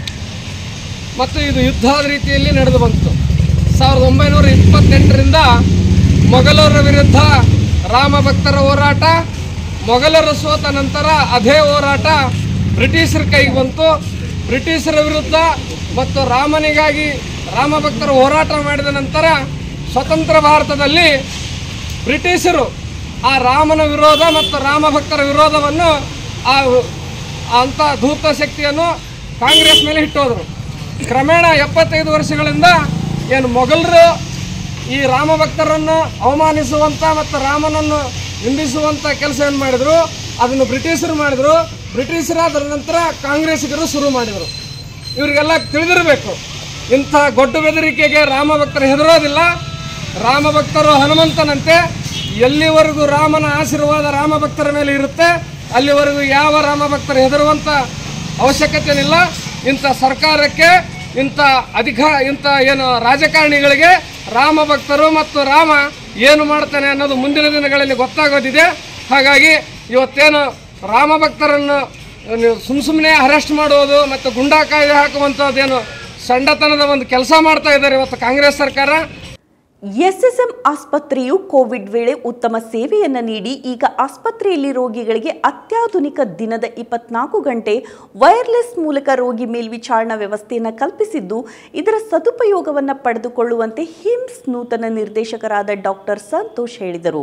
ಮತ್ತು ಇದು ಯುದ್ಧದ ರೀತಿಯಲ್ಲಿ ನಡೆದು ಬಂತು ಸಾವಿರದ ಒಂಬೈನೂರ ಇಪ್ಪತ್ತೆಂಟರಿಂದ ಮೊಘಲರ ವಿರುದ್ಧ ರಾಮ ಭಕ್ತರ ಹೋರಾಟ ಮೊಘಲರು ಸೋತ ನಂತರ ಅದೇ ಹೋರಾಟ ಬ್ರಿಟಿಷರ ಕೈಗೆ ಬಂತು ಬ್ರಿಟಿಷರ ವಿರುದ್ಧ ಮತ್ತು ರಾಮನಿಗಾಗಿ ರಾಮ ಭಕ್ತರು ಹೋರಾಟ ಮಾಡಿದ ನಂತರ ಸ್ವತಂತ್ರ ಭಾರತದಲ್ಲಿ ಬ್ರಿಟಿಷರು ಆ ರಾಮನ ವಿರೋಧ ಮತ್ತು ರಾಮ ಭಕ್ತರ ವಿರೋಧವನ್ನು ಆ ಅಂಥ ಧೂತ ಶಕ್ತಿಯನ್ನು ಕಾಂಗ್ರೆಸ್ ಮೇಲೆ ಇಟ್ಟೋದ್ರು ಕ್ರಮೇಣ ಎಪ್ಪತ್ತೈದು ವರ್ಷಗಳಿಂದ ಏನು ಮೊಘಲರು ಈ ರಾಮ ಭಕ್ತರನ್ನು ಅವಮಾನಿಸುವಂಥ ಮತ್ತು ರಾಮನನ್ನು ನಿಂದಿಸುವಂಥ ಕೆಲಸ ಏನು ಮಾಡಿದರು ಅದನ್ನು ಬ್ರಿಟಿಷರು ಮಾಡಿದರು ಬ್ರಿಟಿಷರಾದ ನಂತರ ಕಾಂಗ್ರೆಸ್ಸಿಗರು ಶುರು ಮಾಡಿದರು ಇವರಿಗೆಲ್ಲ ತಿಳಿದಿರಬೇಕು ಇಂಥ ಗೊಡ್ಡು ಬೆದರಿಕೆಗೆ ರಾಮ ಭಕ್ತರು ಹೆದರೋದಿಲ್ಲ ರಾಮ ಭಕ್ತರು ಹನುಮಂತನಂತೆ ಎಲ್ಲಿವರೆಗೂ ರಾಮನ ಆಶೀರ್ವಾದ ರಾಮ ಭಕ್ತರ ಮೇಲೆ ಇರುತ್ತೆ ಅಲ್ಲಿವರೆಗೂ ಯಾವ ರಾಮ ಭಕ್ತರು ಹೆದರುವಂಥ ಅವಶ್ಯಕತೆನಿಲ್ಲ ಇಂಥ ಸರ್ಕಾರಕ್ಕೆ ಇಂಥ ಅಧಿಕ ಇಂಥ ಏನು ರಾಜಕಾರಣಿಗಳಿಗೆ ರಾಮ ಭಕ್ತರು ಮತ್ತು ರಾಮ ಏನು ಮಾಡ್ತಾನೆ ಅನ್ನೋದು ಮುಂದಿನ ದಿನಗಳಲ್ಲಿ ಗೊತ್ತಾಗೋದಿದೆ ಹಾಗಾಗಿ ಇವತ್ತೇನು ರಾಮ ಭಕ್ತರನ್ನು ನೀವು ಸುಮ್ಮ ಸುಮ್ಮನೆ ಅರೆಸ್ಟ್ ಮಾಡುವುದು ಮತ್ತು ಗುಂಡಾ ಕಾಯ್ದೆ ಹಾಕುವಂಥದ್ದೇನು ಸಂಡತನದ ಒಂದು ಕೆಲಸ ಮಾಡ್ತಾ ಇದ್ದಾರೆ ಇವತ್ತು ಕಾಂಗ್ರೆಸ್ ಸರ್ಕಾರ ಎಸ್ಎಸ್ಎಂ ಆಸ್ಪತ್ರೆಯು ಕೋವಿಡ್ ವೇಳೆ ಉತ್ತಮ ಸೇವೆಯನ್ನು ನೀಡಿ ಈಗ ಆಸ್ಪತ್ರೆಯಲ್ಲಿ ರೋಗಿಗಳಿಗೆ ಅತ್ಯಾಧುನಿಕ ದಿನದ ಇಪ್ಪತ್ನಾಲ್ಕು ಗಂಟೆ ವೈರ್ಲೆಸ್ ಮೂಲಕ ರೋಗಿ ಮೇಲ್ವಿಚಾರಣಾ ವ್ಯವಸ್ಥೆಯನ್ನು ಕಲ್ಪಿಸಿದ್ದು ಇದರ ಸದುಪಯೋಗವನ್ನು ಪಡೆದುಕೊಳ್ಳುವಂತೆ ಹಿಮ್ಸ್ ನೂತನ ನಿರ್ದೇಶಕರಾದ ಡಾಕ್ಟರ್ ಸಂತೋಷ್ ಹೇಳಿದರು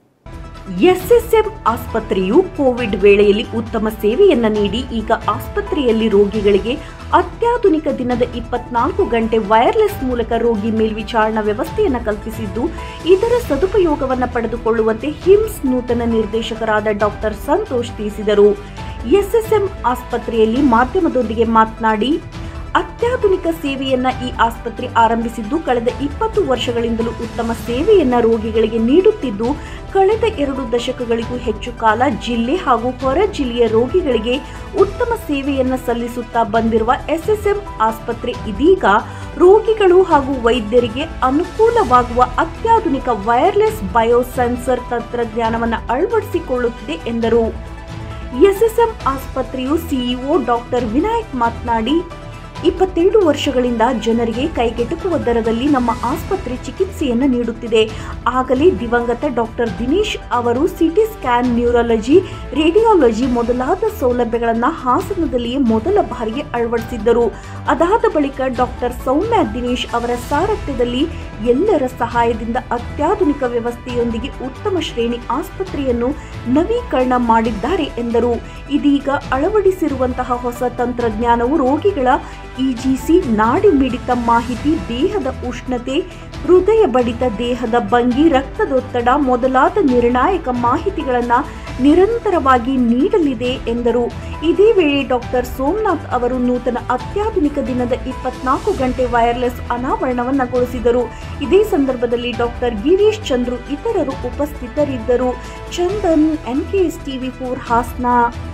ಎಸ್ಎಸ್ಎಂ ಆಸ್ಪತ್ರೆಯು ಕೋವಿಡ್ ವೇಳೆಯಲ್ಲಿ ಉತ್ತಮ ಸೇವೆಯನ್ನ ನೀಡಿ ಈಗ ಆಸ್ಪತ್ರೆಯಲ್ಲಿ ರೋಗಿಗಳಿಗೆ ಅತ್ಯಾಧುನಿಕ ದಿನದ ಇಪ್ಪತ್ನಾಲ್ಕು ಗಂಟೆ ವೈರ್ಲೆಸ್ ಮೂಲಕ ರೋಗಿ ಮೇಲ್ವಿಚಾರಣಾ ವ್ಯವಸ್ಥೆಯನ್ನು ಕಲ್ಪಿಸಿದ್ದು ಇದರ ಸದುಪಯೋಗವನ್ನು ಪಡೆದುಕೊಳ್ಳುವಂತೆ ಹಿಮ್ಸ್ ನೂತನ ನಿರ್ದೇಶಕರಾದ ಡಾಕ್ಟರ್ ಸಂತೋಷ್ ತಿಳಿಸಿದರು ಎಸ್ಎಸ್ಎಂ ಆಸ್ಪತ್ರೆಯಲ್ಲಿ ಮಾಧ್ಯಮದೊಂದಿಗೆ ಮಾತನಾಡಿ ಅತ್ಯಾಧುನಿಕ ಸೇವೆಯನ್ನ ಈ ಆಸ್ಪತ್ರೆ ಆರಂಭಿಸಿದ್ದು ಕಳೆದ ಇಪ್ಪತ್ತು ವರ್ಷಗಳಿಂದಲೂ ಉತ್ತಮ ಸೇವೆಯನ್ನ ರೋಗಿಗಳಿಗೆ ನೀಡುತ್ತಿದ್ದು ಕಳೆದ ಎರಡು ದಶಕಗಳಿಗೂ ಹೆಚ್ಚು ಕಾಲ ಜಿಲ್ಲೆ ಹಾಗೂ ಹೊರ ಜಿಲ್ಲೆಯ ರೋಗಿಗಳಿಗೆ ಉತ್ತಮ ಸೇವೆಯನ್ನ ಸಲ್ಲಿಸುತ್ತಾ ಬಂದಿರುವ ಎಸ್ಎಸ್ಎಂ ಆಸ್ಪತ್ರೆ ಇದೀಗ ರೋಗಿಗಳು ಹಾಗೂ ವೈದ್ಯರಿಗೆ ಅನುಕೂಲವಾಗುವ ಅತ್ಯಾಧುನಿಕ ವೈರ್ಲೆಸ್ ಬಯೋಸೆನ್ಸರ್ ತಂತ್ರಜ್ಞಾನವನ್ನು ಅಳವಡಿಸಿಕೊಳ್ಳುತ್ತಿದೆ ಎಂದರು ಎಸ್ಎಸ್ಎಂ ಆಸ್ಪತ್ರೆಯು ಸಿಇಒ ಡಾಕ್ಟರ್ ವಿನಾಯಕ್ ಮಾತನಾಡಿ ಇಪ್ಪತ್ತೆರಡು ವರ್ಷಗಳಿಂದ ಜನರಿಗೆ ಕೈಗೆಟುಕುವ ದರದಲ್ಲಿ ನಮ್ಮ ಆಸ್ಪತ್ರೆ ಚಿಕಿತ್ಸೆಯನ್ನು ನೀಡುತ್ತಿದೆ ಆಗಲೇ ದಿವಂಗತ ಡಾಕ್ಟರ್ ದಿನೇಶ್ ಅವರು ಸಿಟಿ ಸ್ಕ್ಯಾನ್ ನ್ಯೂರಾಲಜಿ ರೇಡಿಯಾಲಜಿ ಮೊದಲಾದ ಸೌಲಭ್ಯಗಳನ್ನು ಹಾಸನದಲ್ಲಿಯೇ ಮೊದಲ ಬಾರಿಗೆ ಅಳವಡಿಸಿದ್ದರು ಅದಾದ ಬಳಿಕ ಡಾಕ್ಟರ್ ಸೌಮ್ಯ ದಿನೇಶ್ ಅವರ ಸಾರಥ್ಯದಲ್ಲಿ ಎಲ್ಲರ ಸಹಾಯದಿಂದ ಅತ್ಯಾಧುನಿಕ ವ್ಯವಸ್ಥೆಯೊಂದಿಗೆ ಉತ್ತಮ ಶ್ರೇಣಿ ಆಸ್ಪತ್ರೆಯನ್ನು ನವೀಕರಣ ಮಾಡಿದ್ದಾರೆ ಎಂದರು ಇದೀಗ ಅಳವಡಿಸಿರುವಂತಹ ಹೊಸ ತಂತ್ರಜ್ಞಾನವು ರೋಗಿಗಳ ಇಜಿಸಿ ನಾಡಿ ಮಿಡಿತ ಮಾಹಿತಿ ದೇಹದ ಉಷ್ಣತೆ ಹೃದಯ ಬಡಿತ ದೇಹದ ಭಂಗಿ ರಕ್ತದೊತ್ತಡ ಮೊದಲಾದ ನಿರ್ಣಾಯಕ ಮಾಹಿತಿಗಳನ್ನು ನಿರಂತರವಾಗಿ ನೀಡಲಿದೆ ಎಂದರು ಇದೇ ವೇಳೆ ಡಾಕ್ಟರ್ ಸೋಮನಾಥ್ ಅವರು ನೂತನ ಅತ್ಯಾಧುನಿಕ ದಿನದ ಇಪ್ಪತ್ನಾಲ್ಕು ಗಂಟೆ ವೈರ್ಲೆಸ್ ಅನಾವರಣವನ್ನಗೊಳಿಸಿದರು ಇದೇ ಸಂದರ್ಭದಲ್ಲಿ ಡಾಕ್ಟರ್ ಗಿರೀಶ್ ಚಂದ್ರು ಇತರರು ಉಪಸ್ಥಿತರಿದ್ದರು Chandan NKS TV four Hassan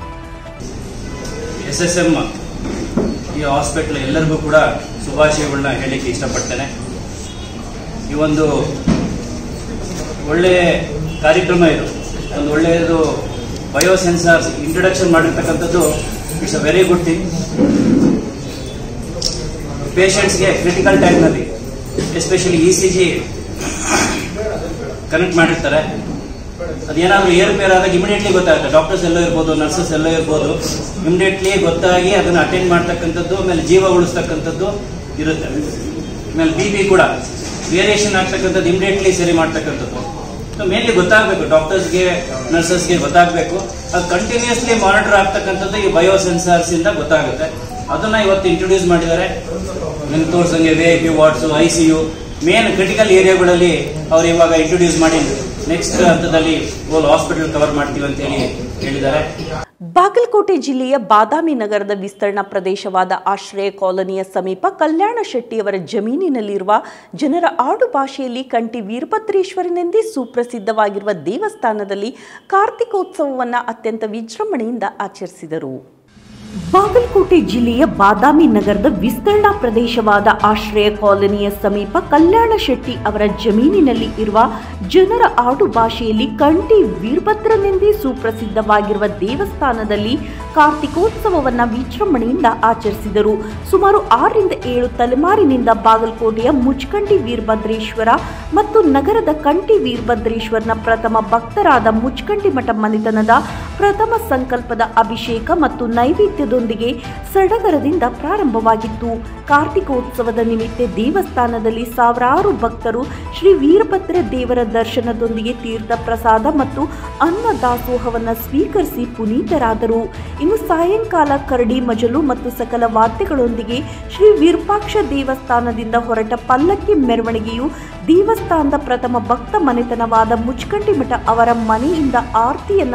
S S M ಈ ಹಾಸ್ಪಿಟ್ಲ್ ಎಲ್ಲರಿಗೂ ಕೂಡ ಶುಭಾಶಯಗಳನ್ನ ಹೇಳಲಿಕ್ಕೆ ಇಷ್ಟಪಡ್ತೇನೆ ಈ ಒಂದು ಒಳ್ಳೆಯ ಕಾರ್ಯಕ್ರಮ ಇದು ಒಂದು ಒಳ್ಳೆಯದು ಬಯೋಸೆನ್ಸಾರ್ಸ್ ಇಂಟ್ರೊಡಕ್ಷನ್ ಮಾಡಿರ್ತಕ್ಕಂಥದ್ದು it's a very good thing ಪೇಷಂಟ್ಸ್ಗೆ ಕ್ರಿಟಿಕಲ್ ಟೈಮ್ನಲ್ಲಿ especially E C G connect ಮಾಡಿರ್ತಾರೆ ಅದೇನಾದ್ರೂ ಏರುಪೇರ್ ಆದಾಗ ಇಮಿಡಿಯೇಟ್ಲಿ ಗೊತ್ತಾಗುತ್ತೆ ಡಾಕ್ಟರ್ಸ್ ಎಲ್ಲೋ ಇರ್ಬೋದು ನರ್ಸಸ್ ಎಲ್ಲೋ ಇರ್ಬೋದು ಇಮಿಡಿಯೇಟ್ಲಿ ಗೊತ್ತಾಗಿ ಅದನ್ನ ಅಟೆಂಡ್ ಮಾಡ್ತಕ್ಕಂಥದ್ದು ಆಮೇಲೆ ಜೀವ ಉಳಿಸ್ತಕ್ಕಂಥದ್ದು ಇರುತ್ತೆ ಆಮೇಲೆ ಬಿ ಪಿ ಕೂಡ ವೇರಿಯೇಷನ್ ಆಗ್ತಕ್ಕಂಥದ್ದು ಇಮಿಡಿಯೇಟ್ಲಿ ಸರಿ ಮಾಡ್ತಕ್ಕಂಥದ್ದು ಸೊ ಮೇನ್ಲಿ ಗೊತ್ತಾಗಬೇಕು ಡಾಕ್ಟರ್ಸ್ಗೆ ನರ್ಸಸ್ಗೆ ಗೊತ್ತಾಗಬೇಕು ಅದು ಕಂಟಿನ್ಯೂಸ್ಲಿ ಮಾನಿಟರ್ ಆಗ್ತಕ್ಕಂಥದ್ದು ಈ ಬಯೋ ಸೆನ್ಸಾರ್ಸ್ ಇಂದ ಗೊತ್ತಾಗುತ್ತೆ ಅದನ್ನ ಇವತ್ತು ಇಂಟ್ರೊಡ್ಯೂಸ್ ಮಾಡಿದ್ದಾರೆ ನಿಮ್ಗೆ ತೋರ್ಸಂಗೆ V I P wards I C U main critical ಏರಿಯಾಗಳಲ್ಲಿ ಅವ್ರು ಇವಾಗ ಇಂಟ್ರೊಡ್ಯೂಸ್ ಮಾಡಿ ನೆಕ್ಸ್ಟ್ ಹಂತದಲ್ಲಿ ಹೋಲ್ ಹಾಸ್ಪಿಟಲ್ ಕವರ್ ಮಾಡ್ತೀವಿ ಅಂತ ಹೇಳಿ ಹೇಳಿದ್ದಾರೆ ಬಾಗಲಕೋಟೆ ಜಿಲ್ಲೆಯ ಬಾದಾಮಿ ನಗರದ ವಿಸ್ತರಣಾ ಪ್ರದೇಶವಾದ ಆಶ್ರಯ ಕಾಲೋನಿಯ ಸಮೀಪ ಕಲ್ಯಾಣ ಶೆಟ್ಟಿಯವರ ಜಮೀನಿನಲ್ಲಿರುವ ಜನರ ಆಡು ಭಾಷೆಯಲ್ಲಿ ಕಂಠಿ ವೀರಭದ್ರೇಶ್ವರನೆಂದೇ ಸುಪ್ರಸಿದ್ಧವಾಗಿರುವ ದೇವಸ್ಥಾನದಲ್ಲಿ ಕಾರ್ತಿಕೋತ್ಸವವನ್ನು ಅತ್ಯಂತ ವಿಜೃಂಭಣೆಯಿಂದ ಆಚರಿಸಿದರು ಬಾಗಲಕೋಟೆ ಜಿಲ್ಲೆಯ ಬಾದಾಮಿ ನಗರದ ವಿಸ್ತರಣಾ ಪ್ರದೇಶವಾದ ಆಶ್ರಯ ಕಾಲೋನಿಯ ಸಮೀಪ ಕಲ್ಯಾಣ ಶೆಟ್ಟಿ ಅವರ ಜಮೀನಿನಲ್ಲಿ ಇರುವ ಜನರ ಆಡು ಭಾಷೆಯಲ್ಲಿ ಕಂಠಿ ವೀರಭದ್ರನೆಂದೇ ಸುಪ್ರಸಿದ್ಧವಾಗಿರುವ ದೇವಸ್ಥಾನದಲ್ಲಿ ಕಾರ್ತಿಕೋತ್ಸವವನ್ನು ವಿಜೃಂಭಣೆಯಿಂದ ಆಚರಿಸಿದರು ಸುಮಾರು ಆರರಿಂದ ಏಳು ತಲೆಮಾರಿನಿಂದ ಬಾಗಲಕೋಟೆಯ ಮುಚ್ಕಂಡಿ ವೀರಭದ್ರೇಶ್ವರ ಮತ್ತು ನಗರದ ಕಂಠಿ ವೀರಭದ್ರೇಶ್ವರನ ಪ್ರಥಮ ಭಕ್ತರಾದ ಮುಚ್ಕಂಡಿ ಮಠ ಮನೆತನದ ಪ್ರಥಮ ಸಂಕಲ್ಪದ ಅಭಿಷೇಕ ಮತ್ತು ನೈವೇದ್ಯದೊಂದಿಗೆ ಸಡಗರದಿಂದ ಪ್ರಾರಂಭವಾಗಿತ್ತು ಕಾರ್ತಿಕೋತ್ಸವದ ನಿಮಿತ್ತ ದೇವಸ್ಥಾನದಲ್ಲಿ ಸಾವಿರಾರು ಭಕ್ತರು ಶ್ರೀ ವೀರಭದ್ರ ದೇವರ ದರ್ಶನದೊಂದಿಗೆ ತೀರ್ಥ ಪ್ರಸಾದ ಮತ್ತು ಅನ್ನ ದಾಸೋಹವನ್ನು ಸ್ವೀಕರಿಸಿ ಪುನೀತರಾದರು ಇನ್ನು ಸಾಯಂಕಾಲ ಕರಡಿ ಮಜಲು ಮತ್ತು ಸಕಲ ವಾದ್ಯಗಳೊಂದಿಗೆ ಶ್ರೀ ವಿರೂಪಾಕ್ಷ ದೇವಸ್ಥಾನದಿಂದ ಹೊರಟ ಪಲ್ಲಕ್ಕಿ ಮೆರವಣಿಗೆಯು ದೇವಸ್ಥಾನದ ಪ್ರಥಮ ಭಕ್ತ ಮನೆತನವಾದ ಮುಚ್ಕಂಡಿ ಮಠ ಅವರ ಮನೆಯಿಂದ ಆರತಿಯನ್ನ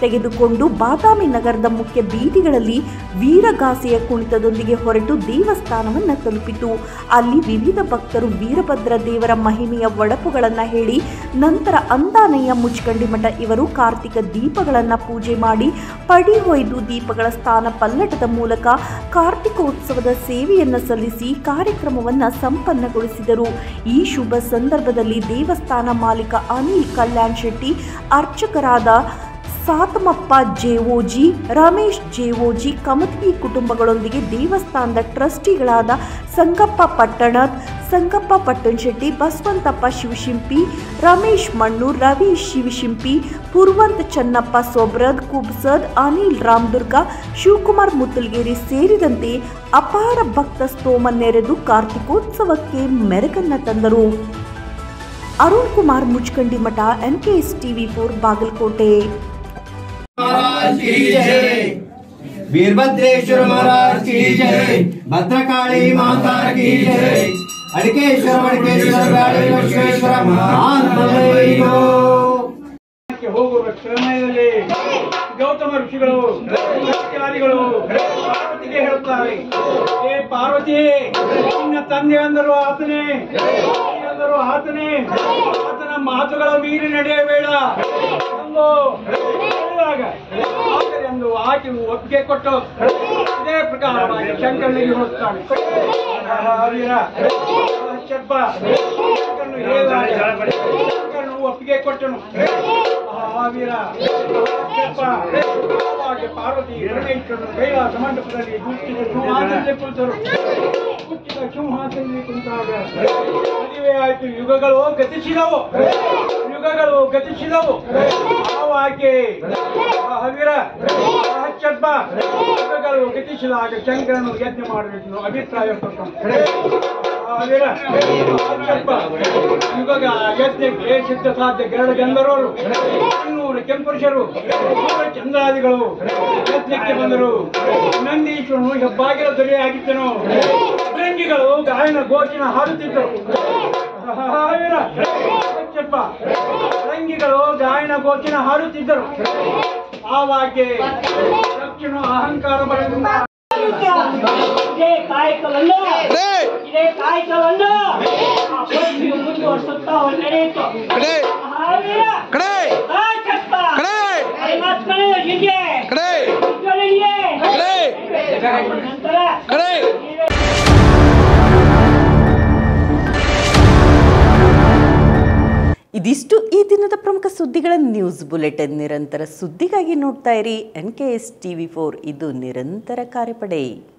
ತೆಗೆದುಕೊಂಡು ಬಾದಾಮಿ ನಗರದ ಮುಖ್ಯ ಬೀದಿಗಳಲ್ಲಿ ವೀರಗಾಸೆಯ ಕುಣಿತದೊಂದಿಗೆ ಹೊರಟು ದೇವಸ್ಥಾನವನ್ನು ತಲುಪಿತು ಅಲ್ಲಿ ವಿವಿಧ ಭಕ್ತರು ವೀರಭದ್ರ ದೇವರ ಮಹಿಮೆಯ ಒಡಪುಗಳನ್ನು ಹೇಳಿ ನಂತರ ಅಂದಾನೆಯ ಮುಚ್ಕಂಡಿ ಮಠ ಇವರು ಕಾರ್ತಿಕ ದೀಪಗಳನ್ನು ಪೂಜೆ ಮಾಡಿ ಪಡಿ ಹೊಯ್ದು ದೀಪಗಳ ಸ್ಥಾನ ಪಲ್ಲಟದ ಮೂಲಕ ಕಾರ್ತಿಕೋತ್ಸವದ ಸೇವೆಯನ್ನು ಸಲ್ಲಿಸಿ ಕಾರ್ಯಕ್ರಮವನ್ನು ಸಂಪನ್ನಗೊಳಿಸಿದರು ಈ ಶುಭ ಸಂದರ್ಭದಲ್ಲಿ ದೇವಸ್ಥಾನ ಮಾಲೀಕ ಅನಿಲ್ ಕಲ್ಯಾಣ್ ಶೆಟ್ಟಿ ಅರ್ಚಕರಾದ ಸಾತಮಪ್ಪ ಜೇವೋಜಿ ರಮೇಶ್ ಜೇವೋಜಿ ಕಮತ್ಗಿ ಕುಟುಂಬಗಳೊಂದಿಗೆ ದೇವಸ್ಥಾನದ ಟ್ರಸ್ಟಿಗಳಾದ ಸಂಗಪ್ಪ ಪಟ್ಟಣದ್ ಸಂಗಪ್ಪ ಪಟ್ಟಣಶೆಟ್ಟಿ ಬಸವಂತಪ್ಪ ಶಿವಶಿಂಪಿ ರಮೇಶ್ ಮಣ್ಣೂರ್ ರವಿ ಶಿವಶಿಂಪಿ ಪುರ್ವಂತ್ ಚನ್ನಪ್ಪ ಸೊಬ್ರದ್ ಕುಬ್ಸದ್ ಅನಿಲ್ ರಾಮದುರ್ಗ ಶಿವಕುಮಾರ್ ಮುತ್ತಲ್ಗೇರಿ ಸೇರಿದಂತೆ ಅಪಾರ ಭಕ್ತ ಸ್ತೋಮ ನೆರೆದು ಕಾರ್ತಿಕೋತ್ಸವಕ್ಕೆ ಮೆರಗನ್ನ ತಂದರು ಅರುಣ್ ಕುಮಾರ್ ಮುಚ್ಕಂಡಿ ಮಠ ಎನ್ಕೆಎಸ್ ಟಿವಿ ಫೋರ್ ಬಾಗಲಕೋಟೆ महाराज की जय वीरभद्रेश्वर महाराज की जय भद्रकाली माता की जय अड़केश्वर वड़केश्वर गाड़ी विश्वेश्वर महान ಹೋಗುವ ಸಮಯದಲ್ಲಿ ಗೌತಮ ಋಷಿಗಳು ಸತ್ಯಾದಿಗಳು ಪಾರ್ವತಿಗೆ ಹೇಳುತ್ತಾರೆ ಏ ಪಾರ್ವತಿ ನಿನ್ನ ತಂದೆ ಅಂದರು ಆತನೇ ತಾಯಿ ಅಂದರು ಆತನೇ ಆತನ ಮಾತುಗಳ ಮೀರಿ ನಡೆಯಬೇಡ ಎಂದು ಹೇಳಿದಾಗ ಆದರೆ ಎಂದು ಆಕೆ ಒಪ್ಪಿಗೆ ಕೊಟ್ಟು ಇದೇ ಪ್ರಕಾರವಾಗಿ ಶಂಕರನಿಗೆ ಹೋಗ್ತಾನೆ ವೀರ ಚಪ್ಪ ಶಂಕರನು ಹೇಳಿದಾಗ ಶಂಕರನು ಒಪ್ಪಿಗೆ ಕೊಟ್ಟನು ಆ ವೀರ ಚಪ್ಪ ಆವಾಗ ಪಾರ್ವತಿ ಪರಮೇಶ್ವರನು ಕೈಲಾಸ ಮಂಟಪದಲ್ಲಿ ದುಚ್ಚಿದ ಸಿಂಹಾಸನದಲ್ಲಿ ಕುಳಿತರು ಕುಚ್ಚಿದ ಸಿಂಹಾಸನದಲ್ಲಿ ಕುಂತಾಗ ಮದುವೆ ಆಯ್ತು ಯುಗಗಳು ಗತಿಸಿದವು ಯುಗಗಳು ಗತಿಸಿದವು ಆವಾಕೆ ಹವಿರ ಹಚ್ಚಪ್ಪ ಯುಗಗಳು ಗತಿಸಿದಾಗ ಶಂಕರನು ಯಜ್ಞ ಮಾಡಬೇಕು ಅಭಿಪ್ರಾಯ ಪಟ್ಟನು ಹವಿರ ಹಚ್ಚಪ್ಪ ಯುಗಗ ಯಜ್ಞಕ್ಕೆ ಸಿದ್ಧ ಸಾಧ್ಯ ಗರಡ ಗಂಧರ್ವರು ಇನ್ನೂರು ಕೆಂಪುರುಷರು ನೂರು ಚಂದ್ರಾದಿಗಳು ಯಜ್ಞಕ್ಕೆ ಬಂದರು ನಂದೀಶ್ವರನು ಹೆಬ್ಬಾಗಿಲ ದೊರೆಯಾಗಿದ್ದನು ಭೃಂಗಿಗಳು ಗಾಯನ ಘೋಷಣ ಹಾಡುತ್ತಿದ್ದರು ವೀರ, ಚಪ್ಪ ರಂಗಿಗಳು ಗಾಯನ ಘೋಷಣ ಹಾಡುತ್ತಿದ್ದರು ಆವಾಗೆ ದಕ್ಷಿಣ ಅಹಂಕಾರ ಬರಲಿಲ್ಲ ಇದೇ ಕಾಯಕವನ್ನು ಇದೇ ಕಾಯಕವನ್ನು ಆ ಭಕ್ತಿಯು ಮುಂದುವರಿಸುತ್ತಾ ನಡೆಯಿತು ಮಹಾವೀರ ಆ ಚಪ್ಪ ಪರಮಾತ್ಮನೇ ಹೀಗೆ ಉಜ್ವಲನಿಗೆ ನಂತರ ಇದಿಷ್ಟು ಈ ದಿನದ ಪ್ರಮುಖ ಸುದ್ದಿಗಳ ನ್ಯೂಸ್ ಬುಲೆಟಿನ್ ನಿರಂತರ ಸುದ್ದಿಗಾಗಿ ನೋಡ್ತಾ ಇರಿ N K S TV four ಇದು ನಿರಂತರ ಕಾರ್ಯಪಡೆ